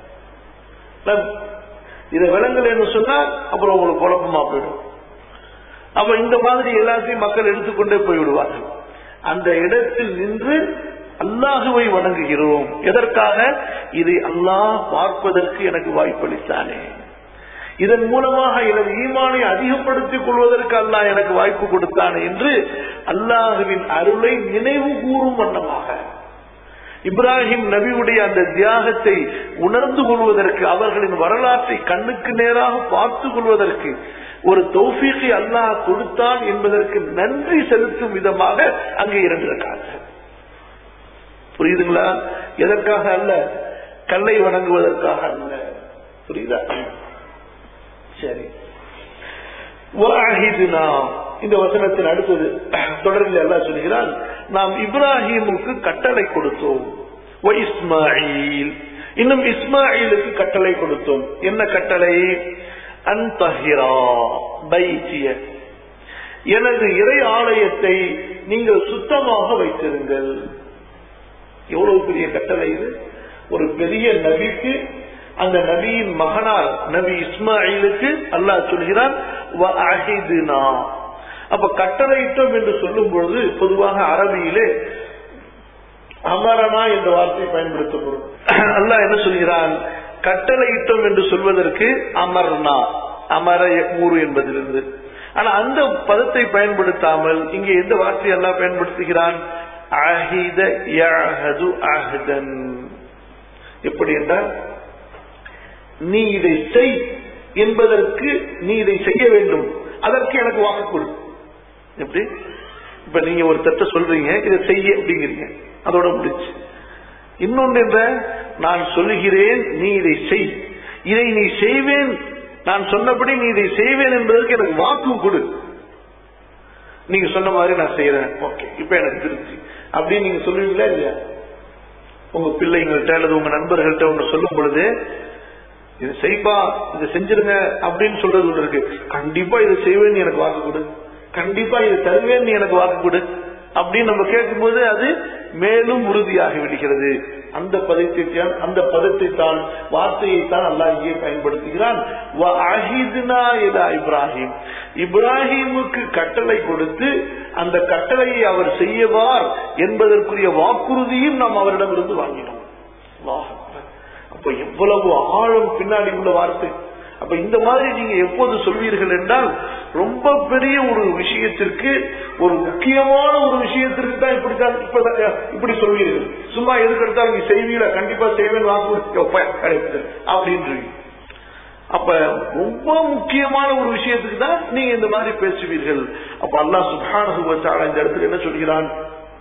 இதை விளங்கலைன்னு சொன்னா அப்புறம் உங்களுக்கு குழப்பமா போயிடும் அப்ப இந்த மாதிரி எல்லாத்தையும் மக்கள் எடுத்துக்கொண்டே போய்விடுவார்கள் அந்த இடத்தில் நின்று அல்லாஹுவை வணங்குகிறோம் எதற்காக இதை அல்லாஹ் பார்ப்பதற்கு எனக்கு வாய்ப்பளித்தானே இதன் மூலமாக எனது ஈமானை அதிகப்படுத்திக் கொள்வதற்கு அல்லாஹ் எனக்கு வாய்ப்பு கொடுத்தானே என்று அல்லாஹுவின் அருளை நினைவு கூறும் வண்ணமாக இப்ராஹிம் நபியுடைய அந்த தியாகத்தை உணர்ந்து கொள்வதற்கு அவர்களின் வரலாற்றை கண்ணுக்கு நேராக பார்த்து கொள்வதற்கு ஒரு தௌஃபீகை அல்லாஹ் கொடுத்தான் என்பதற்கு நன்றி செலுத்தும் விதமாக அங்கே இருந்திருக்காங்க புரியுதுங்களா எதற்காக அல்ல கல்லை வணங்குவதற்காக அல்ல புரியுதா சரி வாஹிதுனா இந்த வசனத்தின் அடுத்தது தொடரில் எல்லாம் சொல்கிறான் நாம் இப்ராஹிமுக்கு கட்டளை கொடுத்தோம் இஸ்மாயில் இன்னும் இஸ்மாயிலுக்கு கட்டளை கொடுத்தோம் என்ன கட்டளை அன்தஹிரா பைத்திய எனது இறை ஆலயத்தை நீங்கள் சுத்தமாக வைத்திருங்கள் எவ்வளவு பெரிய கட்டளை இது ஒரு பெரிய நபிக்கு அந்த நபியின் மகனார் நபி இஸ்மாயிலுக்கு அல்லாஹ் சொல்கிறான் அப்ப கட்டளையிட்டோம் என்று சொல்லும் பொழுது பொதுவாக அரபியிலே அமரனா என்ற வார்த்தை பயன்படுத்தப்படும் அல்லாஹ் என்ன சொல்கிறான் கட்டளையிட்டோம் என்று சொல்வதற்கு அமர்னா அமர ஊரு என்பதிலிருந்து ஆனா அந்த பதத்தை பயன்படுத்தாமல் இங்கே எந்த வார்த்தை எல்லாம் பயன்படுத்துகிறான் அஹித யஹது அஹதன் எப்படி என்றால் நீ இதை செய் என்பதற்கு நீ இதை செய்ய வேண்டும் அதற்கு எனக்கு வாக்கு கொடு எப்படி இப்ப நீங்க ஒரு தட்ட சொல்றீங்க இதை செய்ய அப்படிங்கிறீங்க அதோட முடிச்சு இன்னொன்று என்ற நான் சொல்லுகிறேன் நீ இதை செய் இதை நீ செய்வேன் நான் சொன்னபடி நீ இதை செய்வேன் என்பதற்கு எனக்கு வாக்கு கொடு நீங்க சொன்ன மாதிரி நான் செய்யறேன் ஓகே இப்ப எனக்கு திருப்தி அப்படின்னு நீங்க சொல்லுவீங்களா இல்லையா உங்க பிள்ளைங்கள்ட்ட அல்லது உங்க நண்பர்கள்ட்ட ஒண்ணு சொல்லும் பொழுது இது செய்ப்பா இதை செஞ்சிருங்க அப்படின்னு சொல்றது ஒண்ணு இருக்கு கண்டிப்பா இதை செய்வேன்னு எனக்கு வாக்கு கொடு கண்டிப்பா இதை தருவேன்னு எனக்கு வாக்கு கொடு அப்படின்னு நம்ம கேட்கும்போது அது மேலும் உறுதியாகி விடுகிறது அந்த பதத்தை தான் அந்த பதத்தை தான் வார்த்தையை தான் அல்லாஹ் இங்கே பயன்படுத்துகிறான் இப்ராஹிம் இப்ராஹிமுக்கு கட்டளை கொடுத்து அந்த கட்டளையை அவர் செய்யவார் என்பதற்குரிய வாக்குறுதியும் நாம் அவரிடமிருந்து வாங்கினோம் அல்லாஹ் அக்பர். அப்ப எவ்வளவு ஆழம் பின்னாடி உள்ள வார்த்தை அப்ப இந்த மாதிரி நீங்க எப்போது சொல்வீர்கள் என்றால் ரொம்ப பெரிய ஒரு விஷயத்திற்கு ஒரு முக்கியமான ஒரு விஷயத்திற்கு தான் இப்படித்தான் இப்பதான் இப்படி சொல்வீர்கள் சும்மா எதுக்கு எடுத்தாலும் நீ செய்வீங்களா கண்டிப்பா செய்வேன் வாக்கு அப்படின்றீங்க அப்ப ரொம்ப முக்கியமான ஒரு விஷயத்துக்கு தான் நீங்க இந்த மாதிரி பேசுவீர்கள் அப்ப அல்லாஹ் சுப்ஹானஹு வ தஆலா இந்த இடத்துல என்ன சொல்கிறான்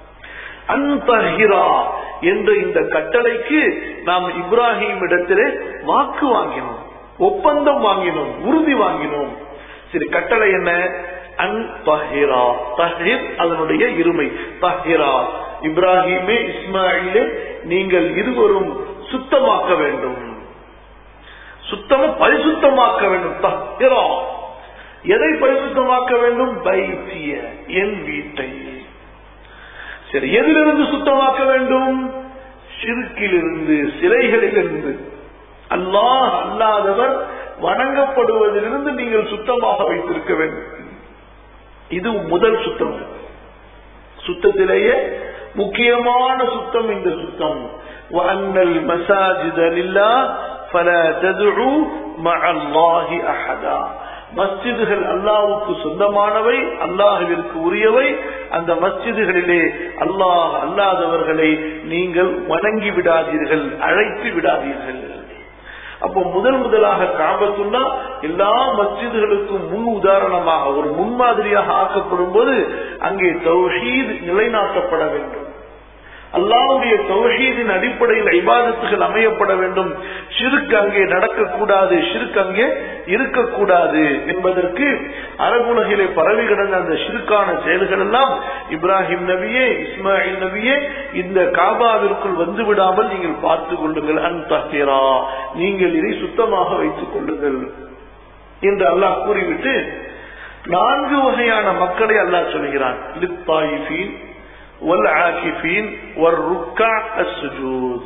அன்தஹிரா என்ற இந்த கட்டளைக்கு நாம் இப்ராஹிம் இடத்திலே வாக்கு வாங்கினோம் ஒப்பந்தம் வாங்கினோம் உறுதி வாங்கினோம் சரி கட்டளை என்ன அன் தஹிரா தஹிர் அதனுடைய இருமை தஹிரா இப்ராஹிமே இஸ்மாயிலே நீங்கள் இருவரும் சுத்தமாக்க வேண்டும் சுத்தமா பரிசுத்தமாக்க வேண்டும் தஹிரா எதை பரிசுத்தமாக்க வேண்டும் பைத்திய என் வீட்டை சரி எதிலிருந்து சுத்தமாக்க வேண்டும் சிறுக்கிலிருந்து சிலைகளிலிருந்து அல்லாஹ் அல்லாதவர் வணங்கப்படுவதிலிருந்து நீங்கள் சுத்தமாக வைத்திருக்க வேண்டும் இது முதல் சுத்தம் சுத்தத்திலேயே முக்கியமான சுத்தம் இந்த சுத்தம் وأن المساجد لله فلا تدعوا مع الله أحدا மஸ்ஜிதுகள் அல்லாவுக்கு சொந்தமானவை அல்லாஹுவிற்கு உரியவை அந்த மஸ்ஜிதுகளிலே அல்லாஹ் அல்லாதவர்களை நீங்கள் வணங்கி விடாதீர்கள் அழைத்து விடாதீர்கள் அப்போ முதல் முதலாக காபத்துல்லா எல்லா மஸ்ஜிதுகளுக்கும் முன் உதாரணமாக ஒரு முன்மாதிரியாக ஆக்கப்படும் போது அங்கே தௌஹீத் நிலைநாட்டப்பட வேண்டும் அல்லாவுடைய தௌஹீதின் அடிப்படையில் ஐபாதத்துகள் அமையப்பட வேண்டும் ஷிருக்கு அங்கே நடக்கக்கூடாது ஷிருக்கு அங்கே இருக்கக்கூடாது என்பதற்கு அரபுலகிலே பரவி கிடந்த அந்த ஷிருக்கான செயல்கள் எல்லாம் இப்ராஹிம் நபியே இஸ்மாயில் நபியே இந்த காபாவிற்குள் வந்து விடாமல் நீங்கள் பார்த்துக் கொள்ளுங்கள் அன் தஹிரா நீங்கள் இதை சுத்தமாக வைத்துக் கொள்ளுங்கள் என்று அல்லாஹ் கூறிவிட்டு நான்கு வகையான மக்களை அல்லாஹ் சொல்கிறான் லித்தாயிஃபீன் والعاكفين والركع السجود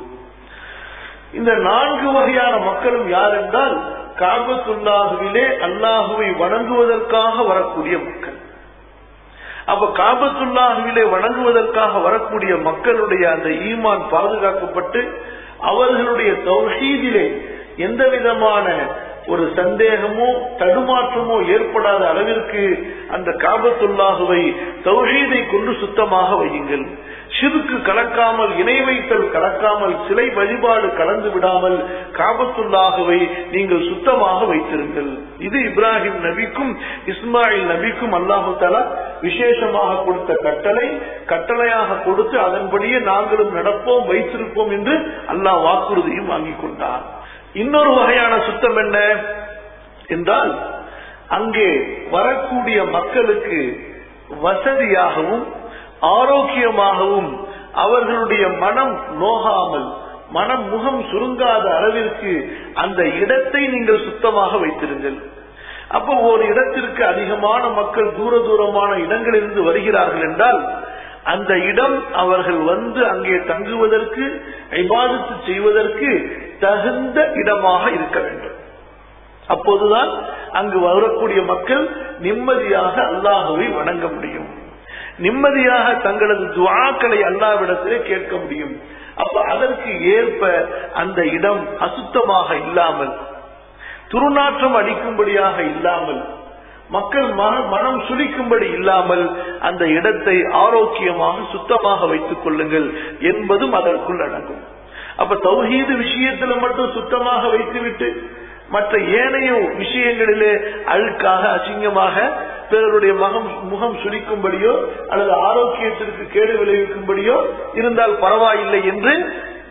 இந்த நான்கு வகையான மக்களும் யார் என்றால் காபத்துல்லாஹுவிலே அல்லாஹுவை வணங்குவதற்காக வரக்கூடிய மக்கள் அப்ப காபத்துல்லாஹுவிலே வணங்குவதற்காக வரக்கூடிய மக்களுடைய அந்த ஈமான் பாதுகாக்கப்பட்டு அவர்களுடைய தௌஹீதிலே எந்த விதமான ஒரு சந்தேகமோ தடுமாற்றமோ ஏற்படாத அளவிற்கு அந்த காபத்துல்லாகுவை தௌஹீதை கொண்டு சுத்தமாக வையுங்கள் சிறுக்கு கலக்காமல் இணை வைத்தல் கலக்காமல் சிலை வழிபாடு கலந்து விடாமல் காபத்துல்லாகவை நீங்கள் சுத்தமாக வைத்திருங்கள் இது இப்ராஹிம் நபிக்கும் இஸ்மாயில் நபிக்கும் அல்லாஹு தலா விசேஷமாக கொடுத்த கட்டளை கட்டளையாக கொடுத்து அதன்படியே நாங்களும் நடப்போம் வைத்திருப்போம் என்று அல்லாஹ் வாக்குறுதியும் வாங்கிக் கொண்டார் இன்னொரு வகையான சுத்தம் என்ன என்றால் அங்கே வரக்கூடிய மக்களுக்கு வசதியாகவும் ஆரோக்கியமாகவும் அவர்களுடைய மனம் நோகாமல் மனம் முகம் சுருங்காத அளவிற்கு அந்த இடத்தை நீங்கள் சுத்தமாக வைத்திருங்கள் அப்போ ஒரு இடத்திற்கு அதிகமான மக்கள் தூர தூரமான இடங்களிலிருந்து வருகிறார்கள் என்றால் அந்த இடம் அவர்கள் வந்து அங்கே தங்குவதற்கு ஐபாதத்து செய்வதற்கு தகுந்த இடமாக இருக்க வேண்டும் அப்போதுதான் அங்கு வரக்கூடிய மக்கள் நிம்மதியாக அல்லாஹுவை வணங்க முடியும் நிம்மதியாக தங்களது துவாக்களை அல்லாவிடத்திலே கேட்க முடியும் அப்ப அதற்கு ஏற்ப அந்த இடம் அசுத்தமாக இல்லாமல் துருநாற்றம் அடிக்கும்படியாக இல்லாமல் மக்கள் மனம் சுழிக்கும்படி இல்லாமல் அந்த இடத்தை ஆரோக்கியமாக சுத்தமாக வைத்துக் கொள்ளுங்கள் என்பதும் அதற்குள் அடங்கும் அப்ப தௌஹீது விஷயத்துல மட்டும் சுத்தமாக வைத்துவிட்டு மற்ற ஏனைய விஷயங்களிலே அழுக்காக அசிங்கமாக பிறருடைய மகம் முகம் சுழிக்கும்படியோ அல்லது ஆரோக்கியத்திற்கு கேடு விளைவிக்கும்படியோ இருந்தால் பரவாயில்லை என்று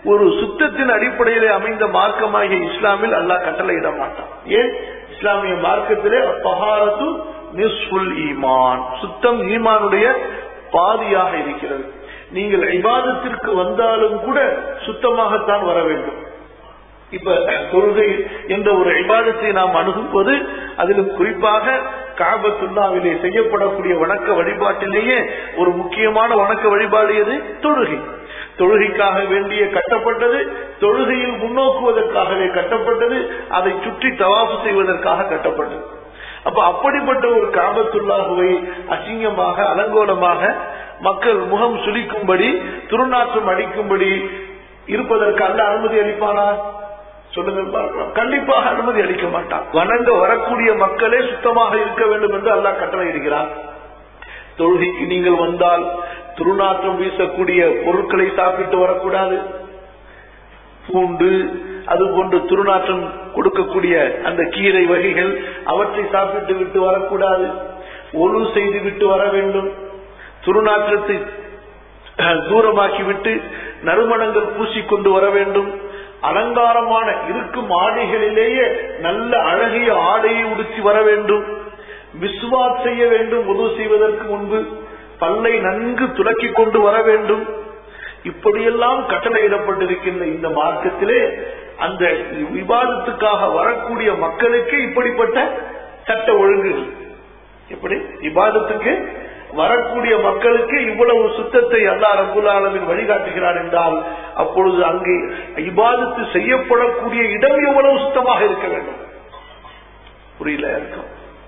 ஒரு சுத்தத்தின் அடிப்படையிலே அமைந்த மார்க்கமாகிய இஸ்லாமில் அல்லாஹ் கட்டளையிட மாட்டான் ஏன் இஸ்லாமிய மார்க்கத்திலே பஹாரத்து நிஸ்ஃபுல் ஈமான் சுத்தம் ஈமானுடைய பாதியாக இருக்கிறது நீங்கள் இபாதத்திற்கு வந்தாலும் கூட சுத்தமாகத்தான் வர வேண்டும் இப்ப தொழுகை என்ற ஒரு இபாதத்தை நாம் அணுகும் போது அதிலும் குறிப்பாக காபத்துல்லாவிலே செய்யப்படக்கூடிய வணக்க வழிபாட்டிலேயே ஒரு முக்கியமான வணக்க வழிபாடு எது தொழுகை தொழுகைக்காக வேண்டிய கட்டப்பட்டது தொழுகையில் முன்னோக்குவதற்காகவே கட்டப்பட்டது அதை சுற்றி தவாசு செய்வதற்காக கட்டப்பட்டது அப்ப அப்படிப்பட்ட ஒரு காபத்துல்லாஹுவை அசிங்கமாக அலங்கோலமாக மக்கள் முகம் சுளிக்கும்படி துருநாற்றம் அடிக்கும்படி இருப்பதற்கு அல்ல அனுமதி அளிப்பானா சொல்லுங்க பார்க்கலாம் கண்டிப்பாக அனுமதி அளிக்க மாட்டான் வணங்க வரக்கூடிய மக்களே சுத்தமாக இருக்க வேண்டும் என்று அல்லாஹ் கட்டளை இடுகிறான் தொழுகைக்கு நீங்கள் வந்தால் துருநாற்றம் வீசக்கூடிய பொருட்களை சாப்பிட்டு வரக்கூடாது பூண்டு அது போன்று துருநாற்றம் கொடுக்கக்கூடிய அந்த கீரை வகைகள் அவற்றை சாப்பிட்டு விட்டு வரக்கூடாது ஒழு செய்து விட்டு வர வேண்டும் துருநாற்றத்தை தூரமாக்கி விட்டு நறுமணங்கள் பூசிக்கொண்டு வர வேண்டும் அலங்காரமான இருக்கும் ஆடைகளிலேயே நல்ல அழகிய ஆடையை உடுத்தி வர வேண்டும் விஸ்வாத் செய்ய வேண்டும் உதவு செய்வதற்கு முன்பு பல்லை நன்கு துலக்கி கொண்டு வர வேண்டும் இப்படியெல்லாம் கட்டளையிடப்பட்டிருக்கின்ற இந்த மார்க்கத்திலே அந்த விவாதத்துக்காக வரக்கூடிய மக்களுக்கு இப்படிப்பட்ட சட்ட ஒழுங்குகள் எப்படி விவாதத்துக்கு வரக்கூடிய மக்களுக்கு இவ்வளவு சுத்தத்தை அல்லா ரபுல் ஆலமின் வழிகாட்டுகிறார் என்றால் அப்பொழுது அங்கே இபாதத்து செய்யப்படக்கூடிய இடம் எவ்வளவு சுத்தமாக இருக்க வேண்டும் புரியல இருக்கும்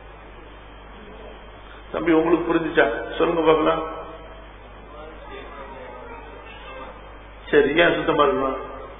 தம்பி உங்களுக்கு புரிஞ்சுச்சா சொல்லுங்க பார்க்கலாம் சரி ஏன் சுத்தமா இருக்கணும்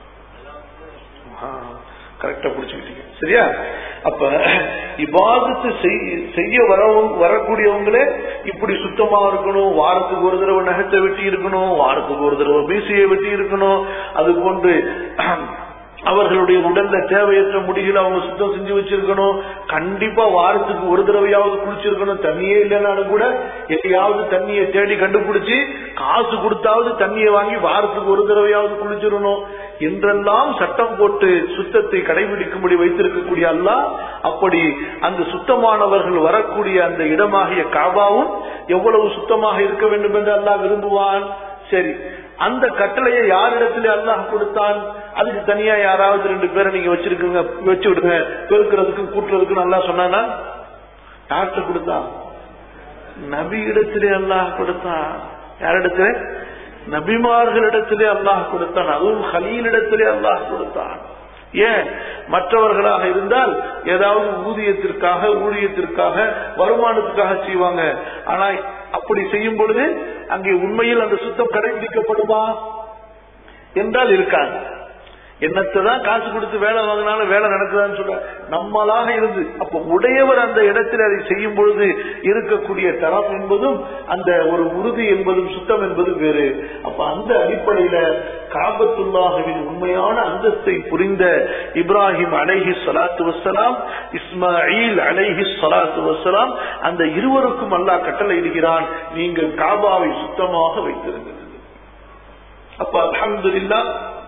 கரெக்டா புடிச்சுக்கிட்டீங்க சரியா அப்ப இபாதத்து செய்ய வரவங்க வரக்கூடியவங்களே இப்படி சுத்தமா இருக்கணும் வாரத்துக்கு ஒரு தடவை நகத்தை வெட்டி இருக்கணும் வாரத்துக்கு ஒரு தடவை மீசையை வெட்டி இருக்கணும் அது போன்று அவர்களுடைய உடல்ல தேவையற்ற முடிகளை அவங்க சுத்தம் செஞ்சு வச்சிருக்கணும் கண்டிப்பா வாரத்துக்கு ஒரு தடவையாவது குளிச்சிருக்கணும் தண்ணியே இல்லைனாலும் கூட எதையாவது தண்ணியை தேடி கண்டுபிடிச்சு காசு கொடுத்தாவது தண்ணியை வாங்கி வாரத்துக்கு ஒரு தடவையாவது குளிச்சிடணும் என்றெல்லாம் சட்டம் போட்டு சுத்தத்தை கடைபிடிக்கும்படி வைத்திருக்கக்கூடிய அல்லா அப்படி அந்த சுத்தமானவர்கள் வரக்கூடிய அந்த இடமாகிய காபாவும் எவ்வளவு சுத்தமாக இருக்க வேண்டும் என்று அல்லாஹ் விரும்புவான் சரி அந்த கட்டளையை யாரிடத்துல அல்லாஹ் கொடுத்தான் அதுக்கு தனியா யாராவது ரெண்டு பேரை நீங்க வச்சிருக்கீங்க வச்சு விடுங்க பெருக்கிறதுக்கு கூட்டுறதுக்கு நல்லா சொன்னானா யார்கிட்ட கொடுத்தான் நபி இடத்திலே அல்லாஹ் கொடுத்தான் யாரிடத்துல நபிமார்களிடத்திலே அல்லாஹ் கொடுத்தான் அதுவும் ஹலீலிடத்திலே அல்லாஹ் கொடுத்தான் ஏன் மற்றவர்களாக இருந்தால் ஏதாவது ஊதியத்திற்காக ஊழியத்திற்காக வருமானத்துக்காக செய்வாங்க ஆனா அப்படி செய்யும் பொழுது அங்கே உண்மையில் அந்த சுத்தம் கடைபிடிக்கப்படுமா என்றால் இருக்காங்க என்னத்தான் காசு கொடுத்து வேலை வாங்கினாலும் வேலை நடக்குதான்னு சொல்ற நம்மளாக இருந்து அப்ப உடையவர் அந்த இடத்தில் அதை செய்யும் பொழுது இருக்கக்கூடிய தரம் என்பதும் அந்த ஒரு உறுதி என்பதும் சுத்தம் என்பதும் வேறு அப்ப அந்த அடிப்படையில காபத்துல்லாஹுவின் உண்மையான அந்தஸ்தை புரிந்த இப்ராஹிம் அலைஹி சலாத்து வசலாம் இஸ்மாயில் அலைஹி சலாத்து வசலாம் அந்த இருவருக்கும் அல்லாஹ் கட்டளை இடுகிறான் நீங்கள் காபாவை சுத்தமாக வைத்திருங்கள் அப்ப அலமதுல்லா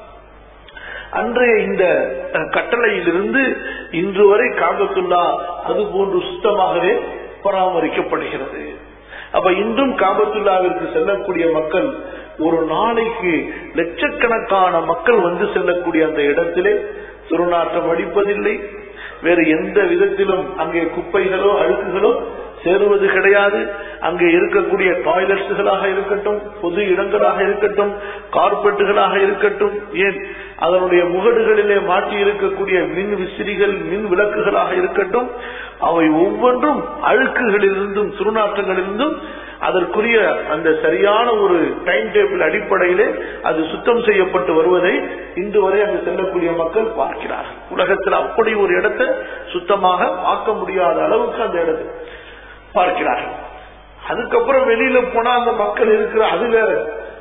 அன்றைய இந்த கட்டளையிலிருந்து இன்று வரை காபத்துல்லா அது போன்று சுத்தமாகவே பராமரிக்கப்படுகிறது அப்ப இன்றும் காபத்துல்லாவிற்கு செல்லக்கூடிய மக்கள் ஒரு நாளைக்கு லட்சக்கணக்கான மக்கள் வந்து செல்லக்கூடிய அந்த இடத்திலே துருநாற்றம் அடிப்பதில்லை வேறு எந்த விதத்திலும் அங்கே குப்பைகளோ அழுக்குகளோ சேருவது கிடையாது அங்கே இருக்கக்கூடிய டாய்லெட்ஸுகளாக இருக்கட்டும் பொது இடங்களாக இருக்கட்டும் கார்பெட்டுகளாக இருக்கட்டும் ஏன் அதனுடைய முகடுகளிலே மாட்டி இருக்கக்கூடிய மின் விசிறிகள் மின் விளக்குகளாக இருக்கட்டும் அவை ஒவ்வொன்றும் அழுக்குகளிலிருந்தும் துருநாற்றங்களிலிருந்தும் அதற்குரிய அந்த சரியான ஒரு டைம் டேபிள் அடிப்படையிலே அது சுத்தம் செய்யப்பட்டு வருவதை இன்று வரை அங்கு செல்லக்கூடிய மக்கள் பார்க்கிறார்கள் உலகத்தில் அப்படி ஒரு இடத்தை சுத்தமாக பார்க்க முடியாத அளவுக்கு அந்த இடத்தை பார்க்கிறார்கள் அதுக்கப்புறம் வெளியில போனா அந்த மக்கள் இருக்கிற அது வேற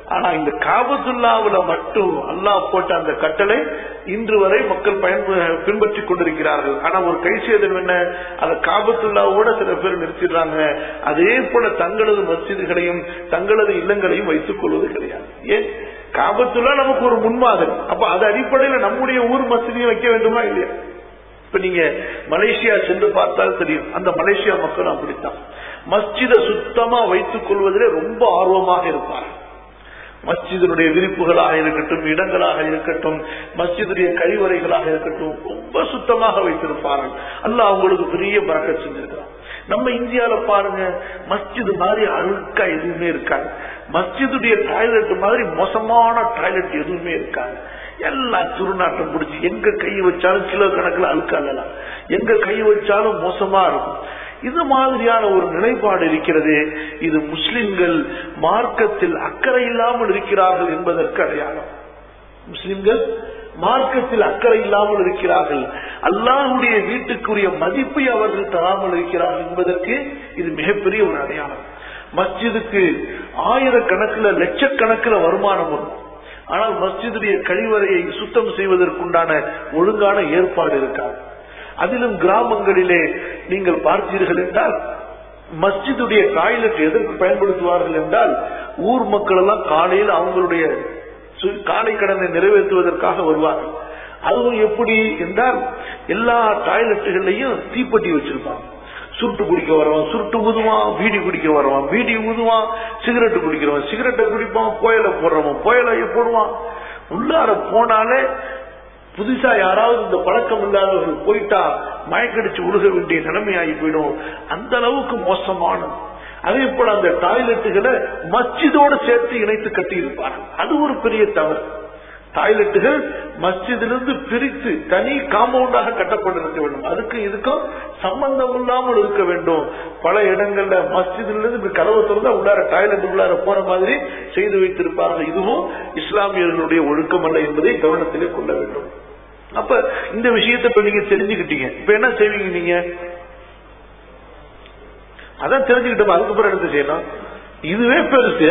ஆனா இந்த காபத்துல்லாவுல மட்டும் அல்லாஹ் போட்ட அந்த கட்டளை இன்று வரை மக்கள் பயன்ப பின்பற்றி கொண்டிருக்கிறார்கள் ஆனா ஒரு கை சேதம் என்ன அந்த காபத்துல்லாவோட சில பேர் நிறுத்திடுறாங்க அதே போல தங்களது மஸ்ஜிதுகளையும் தங்களது இல்லங்களையும் வைத்துக் கொள்வது கிடையாது ஏன் காபத்துல்லா நமக்கு ஒரு முன்மாதிரி அப்ப அது அடிப்படையில நம்முடைய ஊர் மஸ்ஜிதையும் வைக்க வேண்டுமா இல்லையா இப்ப நீங்க மலேசியா சென்று பார்த்தால் தெரியும் அந்த மலேசியா மக்கள் அப்படித்தான் மஸ்ஜிதை சுத்தமா வைத்துக் கொள்வதிலே ரொம்ப ஆர்வமாக இருப்பார்கள் மஸ்ஜிதனுடைய விரிப்புகளாக இருக்கட்டும் இடங்களாக இருக்கட்டும் மஸ்ஜிதுடைய கழிவறைகளாக இருக்கட்டும் ரொம்ப சுத்தமாக வைத்திருப்பார்கள் அல்ல அவங்களுக்கு பெரிய பறக்க செஞ்சிருக்கிறான் நம்ம இந்தியால பாருங்க மஸ்ஜிது மாதிரி அழுக்கா எதுவுமே இருக்காது மஸ்ஜிதுடைய டாய்லெட் மாதிரி மோசமான டாய்லெட் எதுவுமே இருக்காது எல்லாம் துருநாட்டம் பிடிச்சி எங்க கை வச்சாலும் கிலோ கணக்கில் அழுக்காகலாம் எங்க கை வச்சாலும் மோசமா இருக்கும் இது மாதிரியான ஒரு நிலைப்பாடு இருக்கிறது இது முஸ்லிம்கள் மார்க்கத்தில் அக்கறை இல்லாமல் இருக்கிறார்கள் என்பதற்கு அடையாளம் முஸ்லிம்கள் மார்க்கத்தில் அக்கறை இல்லாமல் இருக்கிறார்கள் அல்லாஹுடைய வீட்டுக்குரிய மதிப்பை அவர்கள் தராமல் இருக்கிறார்கள் என்பதற்கு இது மிகப்பெரிய ஒரு அடையாளம் மஸ்ஜிதுக்கு ஆயிரக்கணக்கில் லட்சக்கணக்கில் வருமானம் வரும் ஆனால் மஸ்ஜிதுடைய கழிவறையை சுத்தம் செய்வதற்குண்டான ஒழுங்கான ஏற்பாடு இருக்காது அதிலும் கிராமங்களிலே நீங்கள் பார்த்தீர்கள் என்றால் மஸ்ஜிதுடைய டாய்லெட் எதற்கு பயன்படுத்துவார்கள் என்றால் ஊர் மக்கள் எல்லாம் காலையில் அவங்களுடைய காலை கடனை நிறைவேற்றுவதற்காக வருவார்கள் அதுவும் எப்படி என்றால் எல்லா டாய்லெட்டுகள்லையும் தீப்பெட்டி வச்சிருப்பாங்க சுருட்டு குடிக்க வரவன் சுருட்டு ஊதுவான் பீடி குடிக்க வரவன் பீடி ஊதுவான் சிகரெட் குடிக்கிறவன் சிகரெட்டை குடிப்பான் புயலை போடுறவன் புயலைய போடுவான் உள்ளார போனாலே புதுசா யாராவது இந்த பழக்கம் இல்லாதவர்கள் போயிட்டா மயக்கடிச்சு உழுக வேண்டிய நிலைமையாகி போயிடும் அந்த அளவுக்கு மோசமானது அதே போல அந்த டாய்லெட்டுகளை மஸ்ஜிதோடு சேர்த்து இணைத்து கட்டி இருப்பார்கள் அது ஒரு பெரிய தவறு டாய்லெட்டுகள் மஸ்ஜிதிலிருந்து பிரித்து தனி காம்பவுண்டாக கட்டப்பட்டிருக்க வேண்டும் அதுக்கு இதுக்கும் சம்பந்தம் இல்லாமல் இருக்க வேண்டும் பல இடங்கள்ல மஸ்ஜிதிலிருந்து இப்படி கதவை திறந்தா உள்ளார டாய்லெட்டுக்குள்ளார போற மாதிரி செய்து வைத்திருப்பார்கள் இதுவும் இஸ்லாமியர்களுடைய ஒழுக்கம் அல்ல என்பதை கவனத்திலே கொள்ள வேண்டும் அப்ப இந்த விஷயத்தை இப்ப நீங்க தெரிஞ்சுக்கிட்டீங்க இப்ப என்ன செய்வீங்க நீங்க அதான் தெரிஞ்சுக்கிட்டோம் அதுக்கப்புறம் எடுத்து செய்யணும் இதுவே பெருசு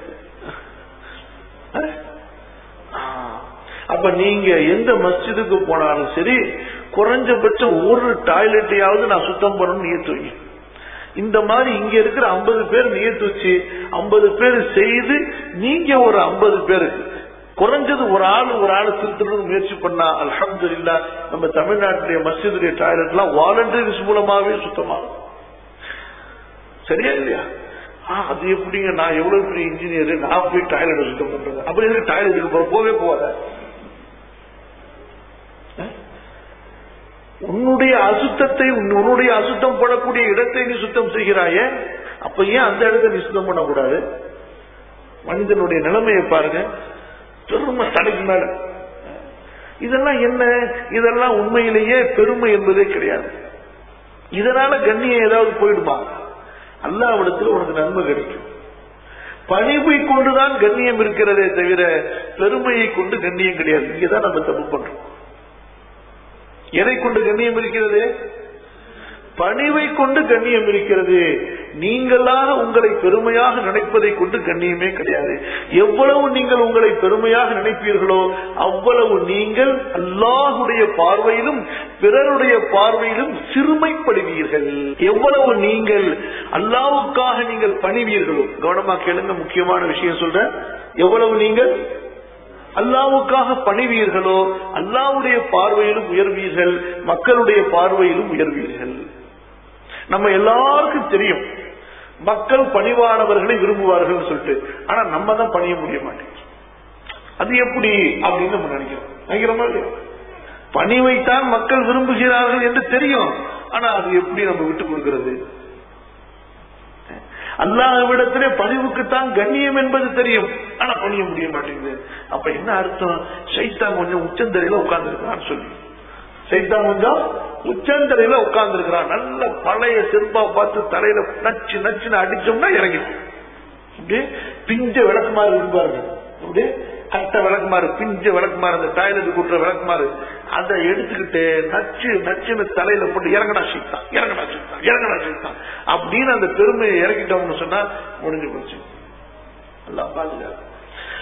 அப்ப நீங்க எந்த மஸ்ஜிதுக்கு போனாலும் சரி குறைஞ்சபட்சம் ஒரு டாய்லெட்டையாவது நான் சுத்தம் பண்ணணும்னு நியத்து வைங்க இந்த மாதிரி இங்க இருக்கிற ஐம்பது பேர் நியத்து வச்சு ஐம்பது பேர் செய்து நீங்க ஒரு ஐம்பது பேருக்கு குறைஞ்சது ஒரு ஆள் ஒரு ஆள் திருத்தணும் முயற்சி பண்ணா அலமது இல்லா நம்ம தமிழ்நாட்டுடைய மஸ்ஜிதுடைய டாய்லெட் எல்லாம் வாலண்டியர்ஸ் மூலமாவே சுத்தமாகும் சரியா இல்லையா அது எப்படிங்க நான் எவ்வளவு பெரிய இன்ஜினியர் நான் போய் டாய்லெட் சுத்தம் பண்றது அப்படி எதுக்கு டாய்லெட்டுக்கு போற போவே போவாத உன்னுடைய அசுத்தத்தை உன்னுடைய அசுத்தம் போடக்கூடிய இடத்தை நீ சுத்தம் செய்கிறாயே அப்ப ஏன் அந்த இடத்தை நீ சுத்தம் பண்ணக்கூடாது மனிதனுடைய நிலைமையை பாருங்க பெருமை தடைக்கு மேல இதெல்லாம் என்ன இதெல்லாம் உண்மையிலேயே பெருமை என்பதே கிடையாது இதனால கண்ணியம் ஏதாவது போயிடுமா அல்லாவிடத்தில் உனக்கு நன்மை கிடைக்கும் பணிவை கொண்டுதான் கண்ணியம் இருக்கிறதே தவிர பெருமையை கொண்டு கண்ணியம் கிடையாது இங்கதான் நம்ம தப்பு பண்றோம் எதை கொண்டு கண்ணியம் இருக்கிறது பணிவை கொண்டு கண்ணியம் இருக்கிறது நீங்களாக உங்களை பெருமையாக நினைப்பதை கொண்டு கண்ணியமே கிடையாது எவ்வளவு நீங்கள் உங்களை பெருமையாக நினைப்பீர்களோ அவ்வளவு நீங்கள் அல்லாஹுடைய பார்வையிலும் பிறருடைய பார்வையிலும் சிறுமைப்படுவீர்கள் எவ்வளவு நீங்கள் அல்லாவுக்காக நீங்கள் பணிவீர்களோ கவனமா கேளுங்க முக்கியமான விஷயம் சொல்ற எவ்வளவு நீங்கள் அல்லாவுக்காக பணிவீர்களோ அல்லாவுடைய பார்வையிலும் உயர்வீர்கள் மக்களுடைய பார்வையிலும் உயர்வீர்கள் நம்ம எல்லாருக்கும் தெரியும் மக்கள் பணிவானவர்களை விரும்புவார்கள் சொல்லிட்டு ஆனா நம்ம தான் பணிய முடிய மாட்டேங்குது அது எப்படி அப்படின்னு நம்ம நினைக்கிறோம் நினைக்கிறோமா இல்லையா பணிவைத்தான் மக்கள் விரும்புகிறார்கள் என்று தெரியும் ஆனா அது எப்படி நம்ம விட்டு கொடுக்கிறது அல்லாஹ்விடத்திலே பணிவுக்குத்தான் கண்ணியம் என்பது தெரியும் ஆனா பணிய முடிய மாட்டேங்குது அப்ப என்ன அர்த்தம் சைத்தான் கொஞ்சம் உச்சந்தரையில உட்கார்ந்து இருக்கான்னு சொல்லி சைத்தான் கொஞ்சம் உச்சந்தரையில உட்கார்ந்து இருக்கிறான் நல்ல பழைய செருப்பா பார்த்து தலையில நச்சு நச்சுன்னு அடிச்சோம்னா இறங்கிடும் அப்படியே பிஞ்ச விளக்குமாறு இருப்பாருங்க அப்படியே கட்ட விளக்குமாறு பிஞ்ச விளக்குமாறு அந்த டாய்லெட் கூட்டுற விளக்குமாறு அதை எடுத்துக்கிட்டு நச்சு நச்சுன்னு தலையில போட்டு இறங்கடா சீத்தான் இறங்கடா சீத்தான் இறங்கடா சீத்தான் அப்படின்னு அந்த பெருமையை இறக்கிட்டோம்னு சொன்னா முடிஞ்சு போச்சு எல்லாம் பாதுகாப்பு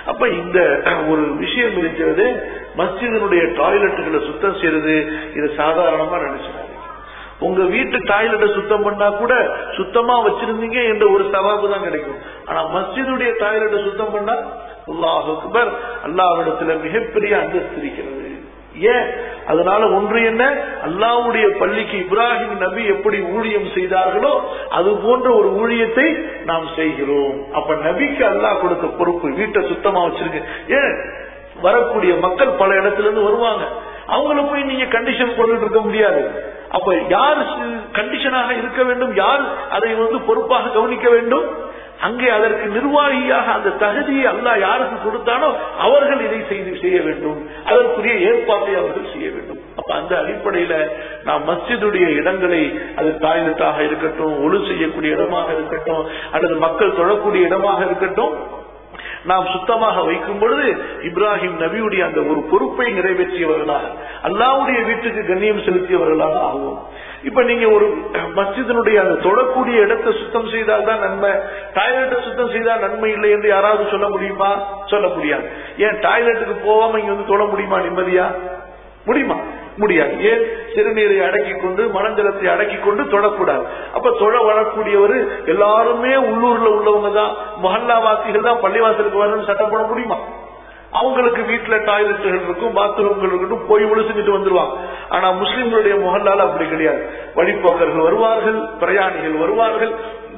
அப்ப இந்த ஒரு விஷயம் இருக்கிறது மஸ்ஜிதனுடைய டாய்லெட்டுகளை சுத்தம் செய்யறது இது சாதாரணமா நினைச்சாரு உங்க வீட்டு டாய்லெட்டை சுத்தம் பண்ணா கூட சுத்தமா வச்சிருந்தீங்க என்ற ஒரு சவாபு தான் கிடைக்கும் ஆனா மஸ்ஜிதுடைய டாய்லெட்டை சுத்தம் பண்ணா அல்லாஹ் அக்பர் அல்லாவிடத்துல மிகப்பெரிய அந்தஸ்து இருக்கிறது ஏன் அதனால ஒன்று என்ன அல்லாவுடைய பள்ளிக்கு இப்ராஹிம் நபி எப்படி ஊழியம் செய்தார்களோ அது போன்ற ஒரு ஊழியத்தை நாம் செய்கிறோம் அப்ப நபிக்கு அல்லாஹ் கொடுத்த பொறுப்பு வீட்டை சுத்தமா வச்சிருக்க ஏன் வரக்கூடிய மக்கள் பல இடத்துல இருந்து வருவாங்க அவங்கள போய் நீங்க கண்டிஷன் கொண்டுட்டு இருக்க முடியாது அப்ப யார் கண்டிஷனாக இருக்க வேண்டும் யார் அதை வந்து பொறுப்பாக கவனிக்க வேண்டும் அங்கே அதற்கு நிர்வாகியாக அந்த தகுதியை அல்லாஹ் யாருக்கு கொடுத்தானோ அவர்கள் இதை செய்து செய்ய வேண்டும் அதற்குரிய ஏற்பாட்டை அவர்கள் செய்ய வேண்டும் அப்ப அந்த அடிப்படையில நாம் மஸ்ஜிதுடைய இடங்களை அது டாய்லெட்டாக இருக்கட்டும் ஒழு செய்யக்கூடிய இடமாக இருக்கட்டும் அல்லது மக்கள் தொழக்கூடிய இடமாக இருக்கட்டும் நாம் சுத்தமாக வைக்கும் பொழுது இப்ராஹிம் நபியுடைய அந்த ஒரு பொறுப்பை நிறைவேற்றியவர்களாக அல்லாவுடைய வீட்டுக்கு கண்ணியம் செலுத்தியவர்களாக ஆகும் இப்ப நீங்க ஒரு மஸ்ஜிதனுடைய அந்த தொடக்கூடிய இடத்தை சுத்தம் செய்தால் தான் நன்மை டாய்லெட்டை சுத்தம் செய்தால் நன்மை இல்லை என்று யாராவது சொல்ல முடியுமா சொல்ல முடியாது ஏன் டாய்லெட்டுக்கு போகாம இங்க வந்து தொட முடியுமா நிம்மதியா முடியுமா முடியாது ஏன் சிறுநீரை அடக்கி கொண்டு மனஞ்சலத்தை அடக்கி கொண்டு தொடக்கூடாது அப்ப தொழ வரக்கூடியவர் எல்லாருமே உள்ளூர்ல உள்ளவங்க தான் மொஹல்லாவாசிகள் தான் பள்ளிவாசலுக்கு வரணும்னு சட்டம் போட முடியுமா அவங்களுக்கு வீட்டுல டாய்லெட்டுகள் இருக்கும் பாத்ரூம்கள் இருக்கட்டும் போய் ஒழுசுங்கிட்டு வந்துருவாங்க ஆனா முஸ்லிம்களுடைய முகல்லால் அப்படி கிடையாது வழிபோக்கர்கள் வருவார்கள் பிரயாணிகள் வருவார்கள்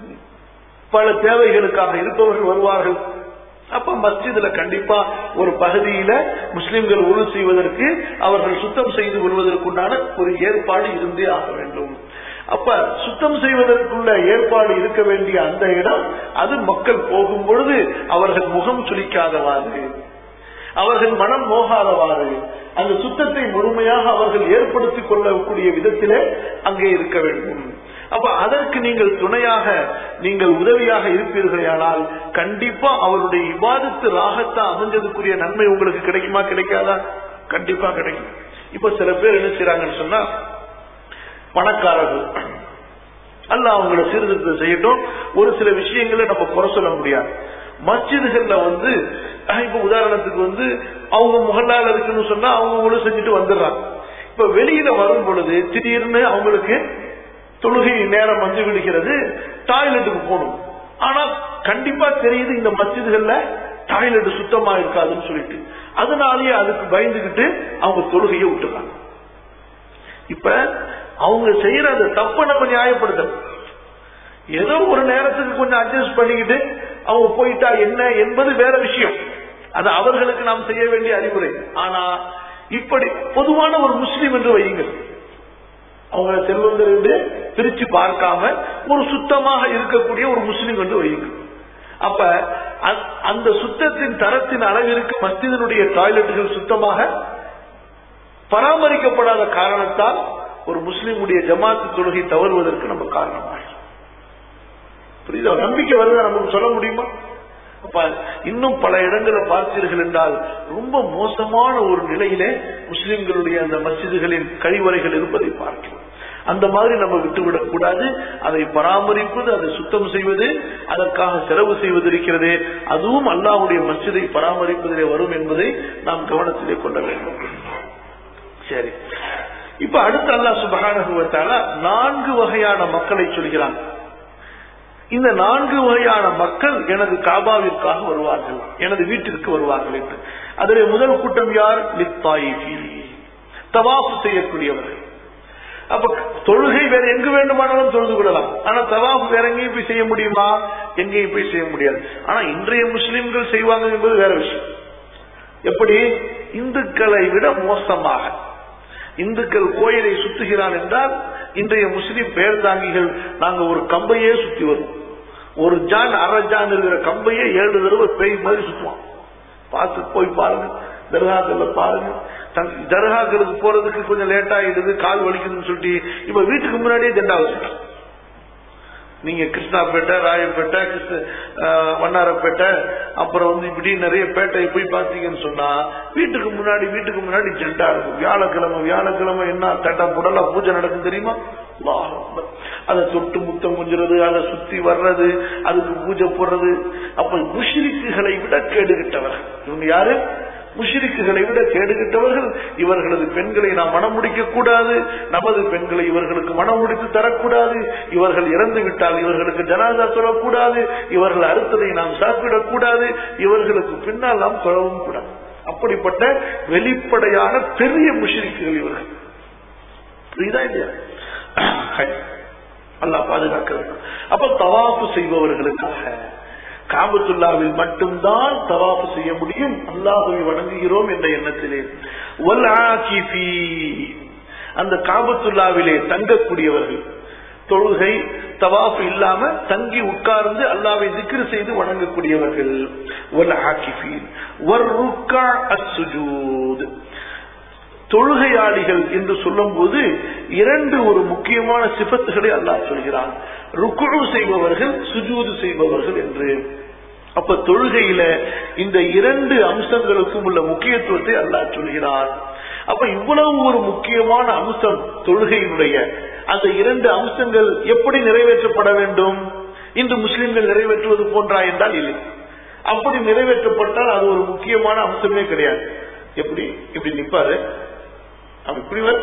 பல தேவைகளுக்காக இருப்பவர்கள் வருவார்கள் அப்ப மஸ்ஜிதுல கண்டிப்பா ஒரு பகுதியில முஸ்லிம்கள் உரு செய்வதற்கு அவர்கள் சுத்தம் செய்து கொள்வதற்குண்டான ஒரு ஏற்பாடு இருந்தே ஆக வேண்டும் அப்ப சுத்தம் செய்வதற்குள்ள ஏற்பாடு இருக்க வேண்டிய அந்த இடம் அது மக்கள் போகும் பொழுது அவர்கள் முகம் சுளிக்காதவாறு அவர்கள் மனம் மோகாதவாறு அந்த சுத்தத்தை முழுமையாக அவர்கள் ஏற்படுத்திக் கொள்ளக்கூடிய விதத்திலே அங்கே இருக்க வேண்டும் அப்ப அதற்கு நீங்கள் துணையாக நீங்கள் உதவியாக இருப்பீர்களானால் கண்டிப்பா அவருடைய இவாதத்து ராகத்தா அமைஞ்சதுக்குரிய நன்மை உங்களுக்கு கிடைக்குமா கிடைக்காதா கண்டிப்பா கிடைக்கும் இப்ப சில பேர் என்ன செய்யறாங்கன்னு சொன்னா பணக்காரர்கள் அல்ல அவங்கள சீர்திருத்தம் செய்யட்டும் ஒரு சில விஷயங்களை நம்ம குறை சொல்ல முடியாது மஸ்ஜிதுகள்ல வந்து இப்ப உதாரணத்துக்கு வந்து அவங்க முகல்லால இருக்குன்னு சொன்னா அவங்க ஒழு செஞ்சுட்டு வந்துடுறாங்க இப்ப வெளியில வரும் பொழுது திடீர்னு அவங்களுக்கு தொழுகை நேரம் மஞ்சு விடுகிறது டாய்லெட்டுக்கு போகணும் ஆனா கண்டிப்பா தெரியுது இந்த மஸ்ஜிதுகள்ல டாய்லெட் சுத்தமா இருக்காதுன்னு சொல்லிட்டு அதனாலேயே அதுக்கு பயந்துகிட்டு அவங்க தொழுகையை விட்டுறாங்க இப்ப அவங்க செய்யற அந்த தப்ப நம்ம நியாயப்படுத்தணும் ஏதோ ஒரு நேரத்துக்கு கொஞ்சம் அட்ஜஸ்ட் பண்ணிக்கிட்டு அவங்க போயிட்டா என்ன என்பது வேற விஷயம் அது அவர்களுக்கு நாம் செய்ய வேண்டிய அறிவுரை ஆனா இப்படி பொதுவான ஒரு முஸ்லீம் என்று வையுங்கள் அவங்க செல்வந்தர் என்று பிரிச்சு பார்க்காம ஒரு சுத்தமாக இருக்கக்கூடிய ஒரு முஸ்லீம் என்று வையுங்கள் அப்ப அந்த சுத்தத்தின் தரத்தின் அளவிற்கு மஸ்ஜிதனுடைய டாய்லெட்டுகள் சுத்தமாக பராமரிக்கப்படாத காரணத்தால் ஒரு முஸ்லீமுடைய ஜமாத்து தொழுகை தவறுவதற்கு நம்ம காரணமாகும் புரியுதா நம்பிக்கை வருதா நமக்கு சொல்ல முடியுமா அப்ப இன்னும் பல இடங்களை பார்த்தீர்கள் என்றால் ரொம்ப மோசமான ஒரு நிலையிலே முஸ்லிம்களுடைய அந்த மசிதுகளின் கழிவறைகள் இருப்பதை பார்க்கிறோம் அந்த மாதிரி நம்ம விட்டுவிடக் கூடாது அதை பராமரிப்பது அதை சுத்தம் செய்வது அதற்காக செலவு செய்வது இருக்கிறது அதுவும் அல்லாவுடைய மசிதை பராமரிப்பதிலே வரும் என்பதை நாம் கவனத்திலே கொள்ள வேண்டும் சரி இப்ப அடுத்து அல்லா சுபகானுவத்தால நான்கு வகையான மக்களை சொல்கிறான் இந்த நான்கு வகையான மக்கள் எனது காபாவிற்காக வருவார்கள் எனது வீட்டிற்கு வருவார்கள் என்று அதிலே முதல் கூட்டம் யார் லித்தாயிஃபி தவாஃப் செய்யக்கூடியவர்கள் அப்ப தொழுகை வேற எங்கு வேண்டுமானாலும் தொழுது கொள்ளலாம் ஆனா தவாஃப் வேற எங்கேயும் போய் செய்ய முடியுமா எங்கேயும் போய் செய்ய முடியாது ஆனா இன்றைய முஸ்லிம்கள் செய்வாங்க என்பது வேற விஷயம் எப்படி இந்துக்களை விட மோசமாக இந்துக்கள் கோயிலை சுத்துகிறான் என்றால் இன்றைய முஸ்லிம் பெயர் தாங்கிகள் நாங்க ஒரு கம்பையே சுத்தி வருவோம் ஒரு ஜான் அரை ஜான் இருக்கிற கம்பையே ஏழு தடவை பேய் மாதிரி சுத்துவான் பார்த்து போய் பாருங்க தர்காக்கள்ல பாருங்க தர்காக்களுக்கு போறதுக்கு கொஞ்சம் லேட் ஆயிடுது கால் வலிக்குதுன்னு சொல்லிட்டு இப்ப வீட்டுக்கு முன்னாடியே ஜெண்டா வச்சுட்டான் நீங்க கிருஷ்ணாப்பேட்டை ராயப்பேட்டை கிருஷ்ண வண்ணாரப்பேட்டை அப்புறம் வந்து இப்படி நிறைய பேட்டை போய் பார்த்தீங்கன்னு சொன்னா வீட்டுக்கு முன்னாடி வீட்டுக்கு முன்னாடி ஜெண்டா இருக்கும் வியாழக்கிழமை வியாழக்கிழமை என்ன தட்டா புடலா பூஜை நடக்கும் தெரியுமா அல்லாஹ் அக்பர். அதை தொட்டு முத்தம் கொஞ்சுறது அதை சுத்தி வர்றது அதுக்கு பூஜை போடுறது அப்ப முஷ்ரிக்குகளை விட கேடுகிட்டவர்கள் இவங்க யாரு முஷ்ரிக்குகளை விட கேடுகிட்டவர்கள் இவர்களது பெண்களை நாம் மனம் முடிக்க கூடாது நமது பெண்களை இவர்களுக்கு மனம் முடித்து தரக்கூடாது இவர்கள் இறந்து விட்டால் இவர்களுக்கு ஜனாதா சொல்லக்கூடாது இவர்கள் அறுத்ததை நாம் சாப்பிடக் கூடாது இவர்களுக்கு பின்னால் நாம் கொள்ளவும் கூடாது அப்படிப்பட்ட வெளிப்படையான பெரிய முஷ்ரிக்குகள் இவர்கள் புரியுதா இல்லையா அல்லாஹ் பாதுகாக்க வேண்டும் அப்ப தவாப்பு செய்பவர்களுக்காக காபத்துல்லாவில் மட்டும்தான் தவாப்பு செய்ய முடியும் அல்லாஹுவை வணங்குகிறோம் என்ற எண்ணத்திலே வல் ஆகிஃபீன். அந்த காபத்துல்லாவிலே தங்கக்கூடியவர்கள் தொழுகை தவாஃப் இல்லாம தங்கி உட்கார்ந்து அல்லாவை திக்ரு செய்து வணங்கக்கூடியவர்கள் வல் ஆகிஃபீன் வர் ருக்கா அஸ்ஸுஜூத் தொழுகையாளிகள் என்று சொல்லும் போது இரண்டு ஒரு முக்கியமான சிபத்துகளை அல்லாஹ் சொல்கிறான் ருக்கு செய்பவர்கள் சுஜூது செய்பவர்கள் என்று அப்ப தொழுகையில இந்த இரண்டு அம்சங்களுக்கும் உள்ள முக்கியத்துவத்தை அல்லாஹ் சொல்கிறான் அப்ப இவ்வளவு ஒரு முக்கியமான அம்சம் தொழுகையினுடைய அந்த இரண்டு அம்சங்கள் எப்படி நிறைவேற்றப்பட வேண்டும் இன்று முஸ்லிம்கள் நிறைவேற்றுவது போன்றா என்றால் இல்லை அப்படி நிறைவேற்றப்பட்டால் அது ஒரு முக்கியமான அம்சமே கிடையாது எப்படி இப்படி நிப்பாரு அப்படி புரிவர்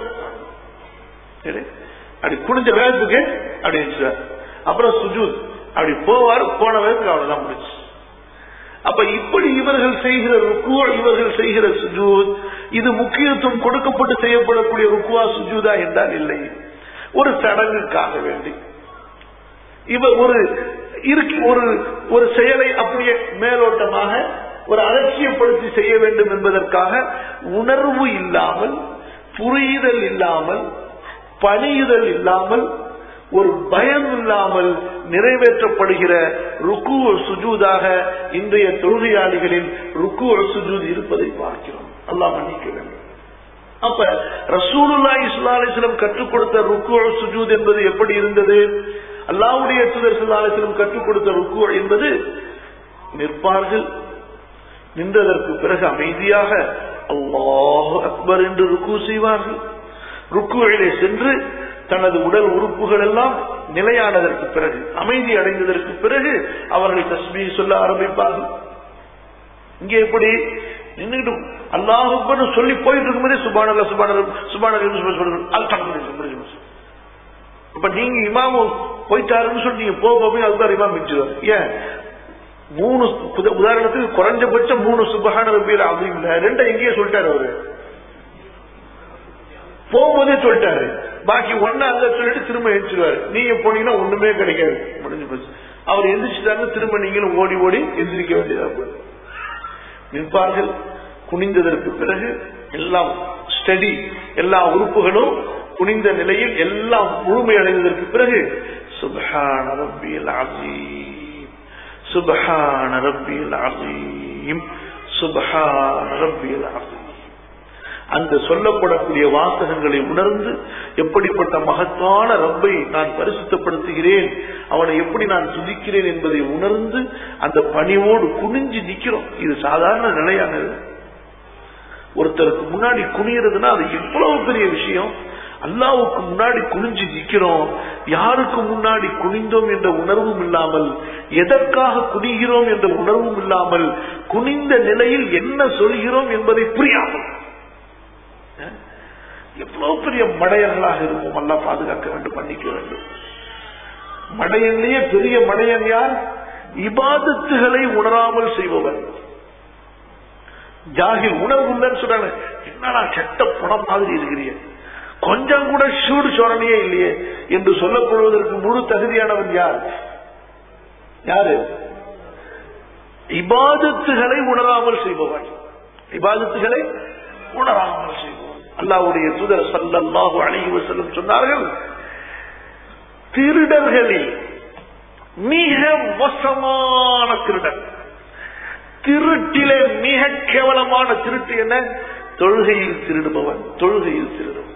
அப்படி குனிஞ்ச வேகத்துக்கு அப்படி நினைச்சார் அப்புறம் சுஜூத் அப்படி போவார் போன வேகத்துக்கு அவ்வளவுதான் முடிச்சு அப்ப இப்படி இவர்கள் செய்கிற ருக்குவா இவர்கள் செய்கிற சுஜூத் இது முக்கியத்துவம் கொடுக்கப்பட்டு செய்யப்படக்கூடிய ருக்குவா சுஜூதா என்றால் இல்லை ஒரு சடங்குக்காக வேண்டி இவர் ஒரு இருக்கு ஒரு ஒரு செயலை அப்படியே மேலோட்டமாக ஒரு அலட்சியப்படுத்தி செய்ய வேண்டும் என்பதற்காக உணர்வு இல்லாமல் புரியுதல் இல்லாமல் பணியுதல் இல்லாமல் ஒரு பயம் இல்லாமல் நிறைவேற்றப்படுகிற ருக்கு சுஜூதாக இன்றைய தொழுகையாளிகளின் ருக்கு சுஜூத் இருப்பதை பார்க்கிறோம் அல்லாஹ் மன்னிக்க வேண்டும் அப்ப ரசூலுல்லா இஸ்லா அலிஸ்லம் கற்றுக் கொடுத்த ருக்கு சுஜூத் என்பது எப்படி இருந்தது அல்லாவுடைய சுதர் சுல்லா அலிஸ்லம் கற்றுக் கொடுத்த ருக்கு என்பது நிற்பார்கள் நின்றதற்கு பிறகு அமைதியாக அல்லாஹ் அக்பர் என்று ருக்கு செய்வார்கள் ருக்குவிலே சென்று தனது உடல் உறுப்புகள் எல்லாம் நிலையானதற்கு பிறகு அமைதி அடைந்ததற்கு பிறகு அவர்கள் தஸ்மி சொல்ல ஆரம்பிப்பார்கள் இங்கே எப்படி நின்றுட்டு அல்லாஹுன்னு சொல்லி போயிட்டு இருக்கும்போதே சுபானல்ல சுபான சுபான இப்ப நீங்க இமாமும் போயிட்டாருன்னு சொல்லி நீங்க போக போய் அதுதான் இமாம் மிச்சுவார் ஏன் மூணு உதாரணத்துக்கு குறைஞ்சபட்சம் மூணு சுபகான ரபியில் அப்படிங்கள ரெண்ட எங்கேயே சொல்லிட்டாரு அவரு போகும்போதே சொல்லிட்டாரு பாக்கி ஒன்னு அங்க சொல்லிட்டு திரும்ப எழுச்சிருவாரு நீங்க போனீங்கன்னா ஒண்ணுமே கிடைக்காது முடிஞ்சு போச்சு அவர் எந்திரிச்சிட்டாங்க திரும்ப நீங்களும் ஓடி ஓடி எந்திரிக்க வேண்டியதா போகுது நிற்பார்கள் குனிந்ததற்கு பிறகு எல்லாம் ஸ்டடி எல்லா உறுப்புகளும் குனிந்த நிலையில் எல்லாம் முழுமையடைந்ததற்கு பிறகு சுபஹான ரப்பியல் அசீம் சுபஹான ரப்பியல் அசீம் சுபஹான ரப்பியல் அசீம் அந்த சொல்லப்படக்கூடிய வாசகங்களை உணர்ந்து எப்படிப்பட்ட மகத்தான ரப்பை நான் பரிசுத்தப்படுத்துகிறேன் அவனை எப்படி நான் சுதிக்கிறேன் என்பதை உணர்ந்து அந்த பணிவோடு குனிஞ்சு நிக்கிறோம் இது சாதாரண நிலையானது ஒருத்தருக்கு முன்னாடி குனியறதுன்னா அது எவ்வளவு பெரிய விஷயம் அல்லாவுக்கு முன்னாடி குனிஞ்சு நிக்கிறோம் யாருக்கு முன்னாடி குனிந்தோம் என்ற உணர்வும் இல்லாமல் எதற்காக குனிகிறோம் என்ற உணர்வும் இல்லாமல் குனிந்த நிலையில் என்ன சொல்கிறோம் என்பதை புரியாமல் எவ்வளவு பெரிய மடையர்களாக இருக்கும் எல்லாம் பாதுகாக்க வேண்டும் பண்ணிக்க வேண்டும் மடையன்லேயே பெரிய மடையன் யார் இபாதத்துகளை உணராமல் செய்பவர் ஜாகில் உணர்வு இல்லைன்னு சொல்றாங்க என்னடா கெட்ட படம் மாதிரி இருக்கிறீங்க கொஞ்சம் கூட சூடு சோரணையே இல்லையே என்று சொல்லப்படுவதற்கு முழு தகுதியானவன் யார் யாரு இபாதத்துகளை உணராமல் செய்பவன் இபாதத்துகளை உணராமல் செய்பவன் அல்லாவுடைய தூதர் சல்லாஹு அழகி வசலம் சொன்னார்கள் திருடர்களில் மிக மோசமான திருடன் திருட்டிலே மிக கேவலமான திருட்டு என்ன தொழுகையில் திருடுபவன் தொழுகையில் திருடுபவன்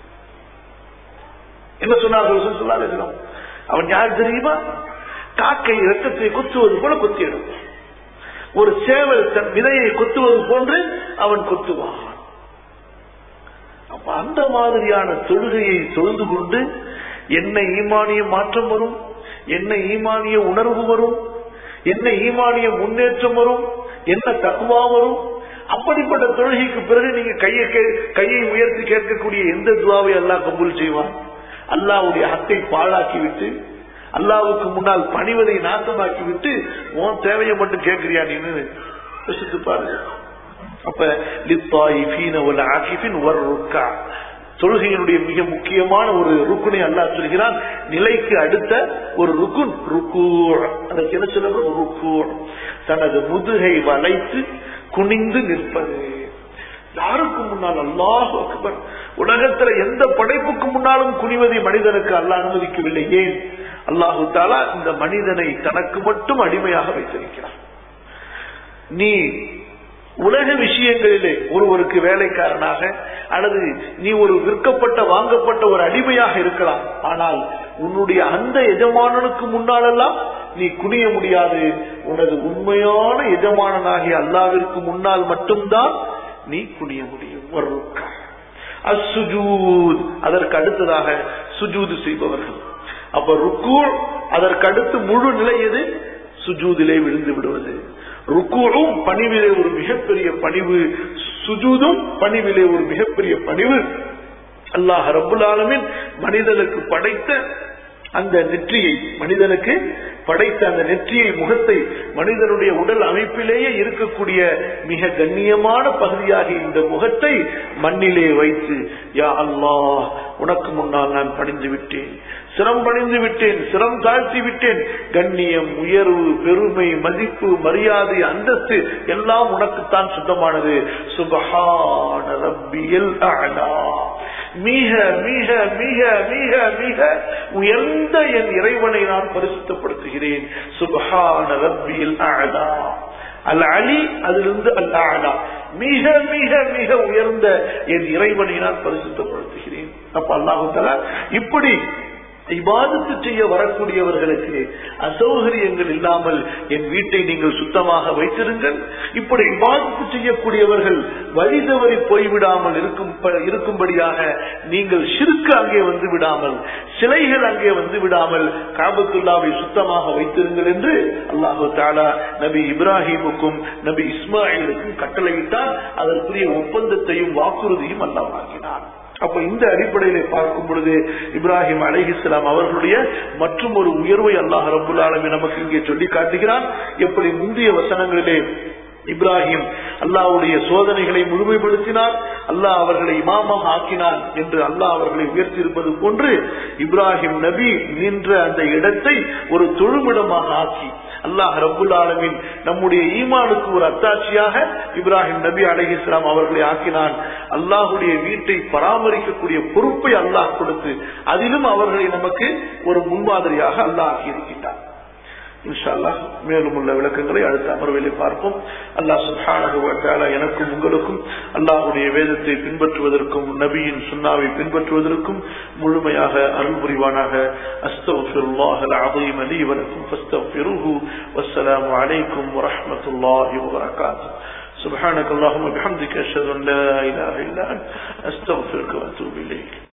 என்ன சொன்னார்கள் சொல்லாத அவன் யார் தெரியுமா காக்கை ரத்தத்தை கொத்துவது போல கொத்தி எடுப்பான் ஒரு சேவல் தன் விதையை கொத்துவது போன்று அவன் கொத்துவான் அப்ப அந்த மாதிரியான தொழுகையை தொழுது கொண்டு என்ன ஈமானிய மாற்றம் வரும் என்ன ஈமானிய உணர்வு வரும் என்ன ஈமானிய முன்னேற்றம் வரும் என்ன தக்குவா வரும் அப்படிப்பட்ட தொழுகைக்கு பிறகு நீங்க கையை கே- கையை உயர்த்தி கேட்கக்கூடிய எந்த துவாவை அல்லாஹ் கபூல் செய்வான் அல்லாஹ்வுடைய ஹத்தை பாழாக்கி விட்டு அல்லாஹ்வுக்கு முன்னால் பணிவதை நாசமாக்கி விட்டு உன் தேவையை மட்டும் கேட்கிறியா நீன்னு யோசித்து பாருங்க அப்ப லித்தாயிஃபீன வல் ஆகிஃபின் வர் ருக்கா தொழுகையினுடைய மிக முக்கியமான ஒரு ருக்குனை அல்லாஹ் சொல்கிறான் நிலைக்கு அடுத்த ஒரு ருக்குன் ருக்கு அதற்கு என்ன சொல்றது ருக்கு தனது முதுகை வளைத்து குனிந்து நிற்பது யாருக்கு முன்னால் அல்லாஹ் அக்பர் உலகத்துல எந்த படைப்புக்கு முன்னாலும் குனிவதை மனிதனுக்கு அல்லாஹ் அனுமதிக்கவில்லை ஏன் அல்லாஹு தாலா இந்த மனிதனை தனக்கு மட்டும் அடிமையாக வைத்திருக்கிறான் நீ உலக விஷயங்களிலே ஒருவருக்கு வேலைக்காரனாக அல்லது நீ ஒரு விற்கப்பட்ட வாங்கப்பட்ட ஒரு அடிமையாக இருக்கலாம் ஆனால் உன்னுடைய அந்த எஜமானனுக்கு முன்னாலெல்லாம் நீ குனிய முடியாது உனது உண்மையான எஜமானனாகிய அல்லாவிற்கு முன்னால் மட்டும்தான் நீ குனிய முடியும் ஒரு ருக்கா. அஸ்ஸுஜூத் அதற்கு அடுத்ததாக சுஜூது செய்பவர்கள் அப்ப ருக்கூர் அதற்கு அடுத்து முழு நிலை எது சுஜூதிலே விழுந்து விடுவது ருக்கூரும் பணிவிலே ஒரு மிகப்பெரிய பணிவு சுஜூதும் பணிவிலே ஒரு மிகப்பெரிய பணிவு அல்லாஹ் ரப்புல் ஆலமீன் மனிதனுக்கு படைத்த அந்த நெற்றியை மனிதனுக்கு படைத்த அந்த நெற்றியை முகத்தை மனிதனுடைய உடல் அமைப்பிலேயே இருக்கக்கூடிய மிக கண்ணியமான பகுதியாகி இந்த முகத்தை மண்ணிலே வைத்து யா அல்லாஹ் உனக்கு முன்னால் நான் பணிந்து விட்டேன் சிரம் பணிந்து விட்டேன் சிரம் தாழ்த்தி விட்டேன் கண்ணியம் உயர்வு பெருமை மதிப்பு மரியாதை அந்தஸ்து எல்லாம் உனக்குத்தான் சுத்தமானது சுபஹான ரப்பியல் அலா மிக மிக மிக மிக மிக உயர்ந்த என் இறைவனை நான் பரிசுத்தப்படுத்துகிறேன் சுபஹான ரப்பியல் அலா அல் அலி அதிலிருந்து அல் அலா மிக மிக மிக உயர்ந்த என் இறைவனை நான் பரிசுத்தப்படுத்துகிறேன் அப்ப அல்லாஹு தஆலா இப்படி இபாதத்து செய்ய வரக்கூடியவர்களுக்கு அசௌகரியங்கள் இல்லாமல் என் வீட்டை நீங்கள் சுத்தமாக வைத்திருங்கள் இப்படி இபாதத்து செய்யக்கூடியவர்கள் வழி தவறி போய்விடாமல் இருக்கும் இருக்கும்படியாக நீங்கள் சிறுக்கு அங்கே வந்து விடாமல் சிலைகள் அங்கே வந்து விடாமல் காபத்துல்லாவை சுத்தமாக வைத்திருங்கள் என்று அல்லாஹு தாலா நபி இப்ராஹிமுக்கும் நபி இஸ்மாயிலுக்கும் கட்டளையிட்டார் அதற்குரிய ஒப்பந்தத்தையும் வாக்குறுதியும் அல்லாஹ் வாங்கினார் அப்ப இந்த அடிப்படையில பார்க்கும் பொழுது இப்ராஹிம் அலைஹிஸ்லாம் அவர்களுடைய மற்றும் ஒரு உயர்வை அல்லாஹ் ரபுல் ஆலமி நமக்கு இங்கே சொல்லி காட்டுகிறான் எப்படி முந்தைய வசனங்களிலே இப்ராஹிம் அல்லாஹ்வுடைய சோதனைகளை முழுமைப்படுத்தினார் அல்லாஹ் அவர்களை இமாமாக ஆக்கினான் என்று அல்லாஹ் அவர்களை உயர்த்தியிருப்பது போன்று இப்ராஹிம் நபி நின்ற அந்த இடத்தை ஒரு தொழுமிடமாக ஆக்கி அல்லாஹ் ரபுல் ஆலமின் நம்முடைய ஈமானுக்கு ஒரு அத்தாட்சியாக இப்ராஹிம் நபி அலஹி இஸ்லாம் அவர்களை ஆக்கினான் அல்லாஹுடைய வீட்டை பராமரிக்கக்கூடிய பொறுப்பை அல்லாஹ் கொடுத்து அதிலும் அவர்களை நமக்கு ஒரு முன்மாதிரியாக அல்லாஹ் ஆக்கியிருக்கின்றார் இன்ஷா அல்லாஹ் மேலும் உள்ள விளக்கங்களை அடுத்த அமர்விலே பார்ப்போம் அல்லாஹ் சுப்ஹானஹு வ தஆலா எனக்கும் உங்களுக்கும் அல்லாஹ்வுடைய வேதத்தை பின்பற்றுவதற்கும் நபியின் சுன்னாவை பின்பற்றுவதற்கும் முழுமையாக அருள் புரிவானாக அஸ்தக்ஃபிருல்லாஹ் அல்-அஸீம் லீ வ லக்கும் ஃபஸ்தக்ஃபிருஹு வஸ்ஸலாமு அலைக்கும் வ ரஹ்மத்துல்லாஹி வ பரகாத்துஹு سبحانك اللهم وبحمدك أشهد أن لا إله إلا أنت أستغفرك وأتوب إليك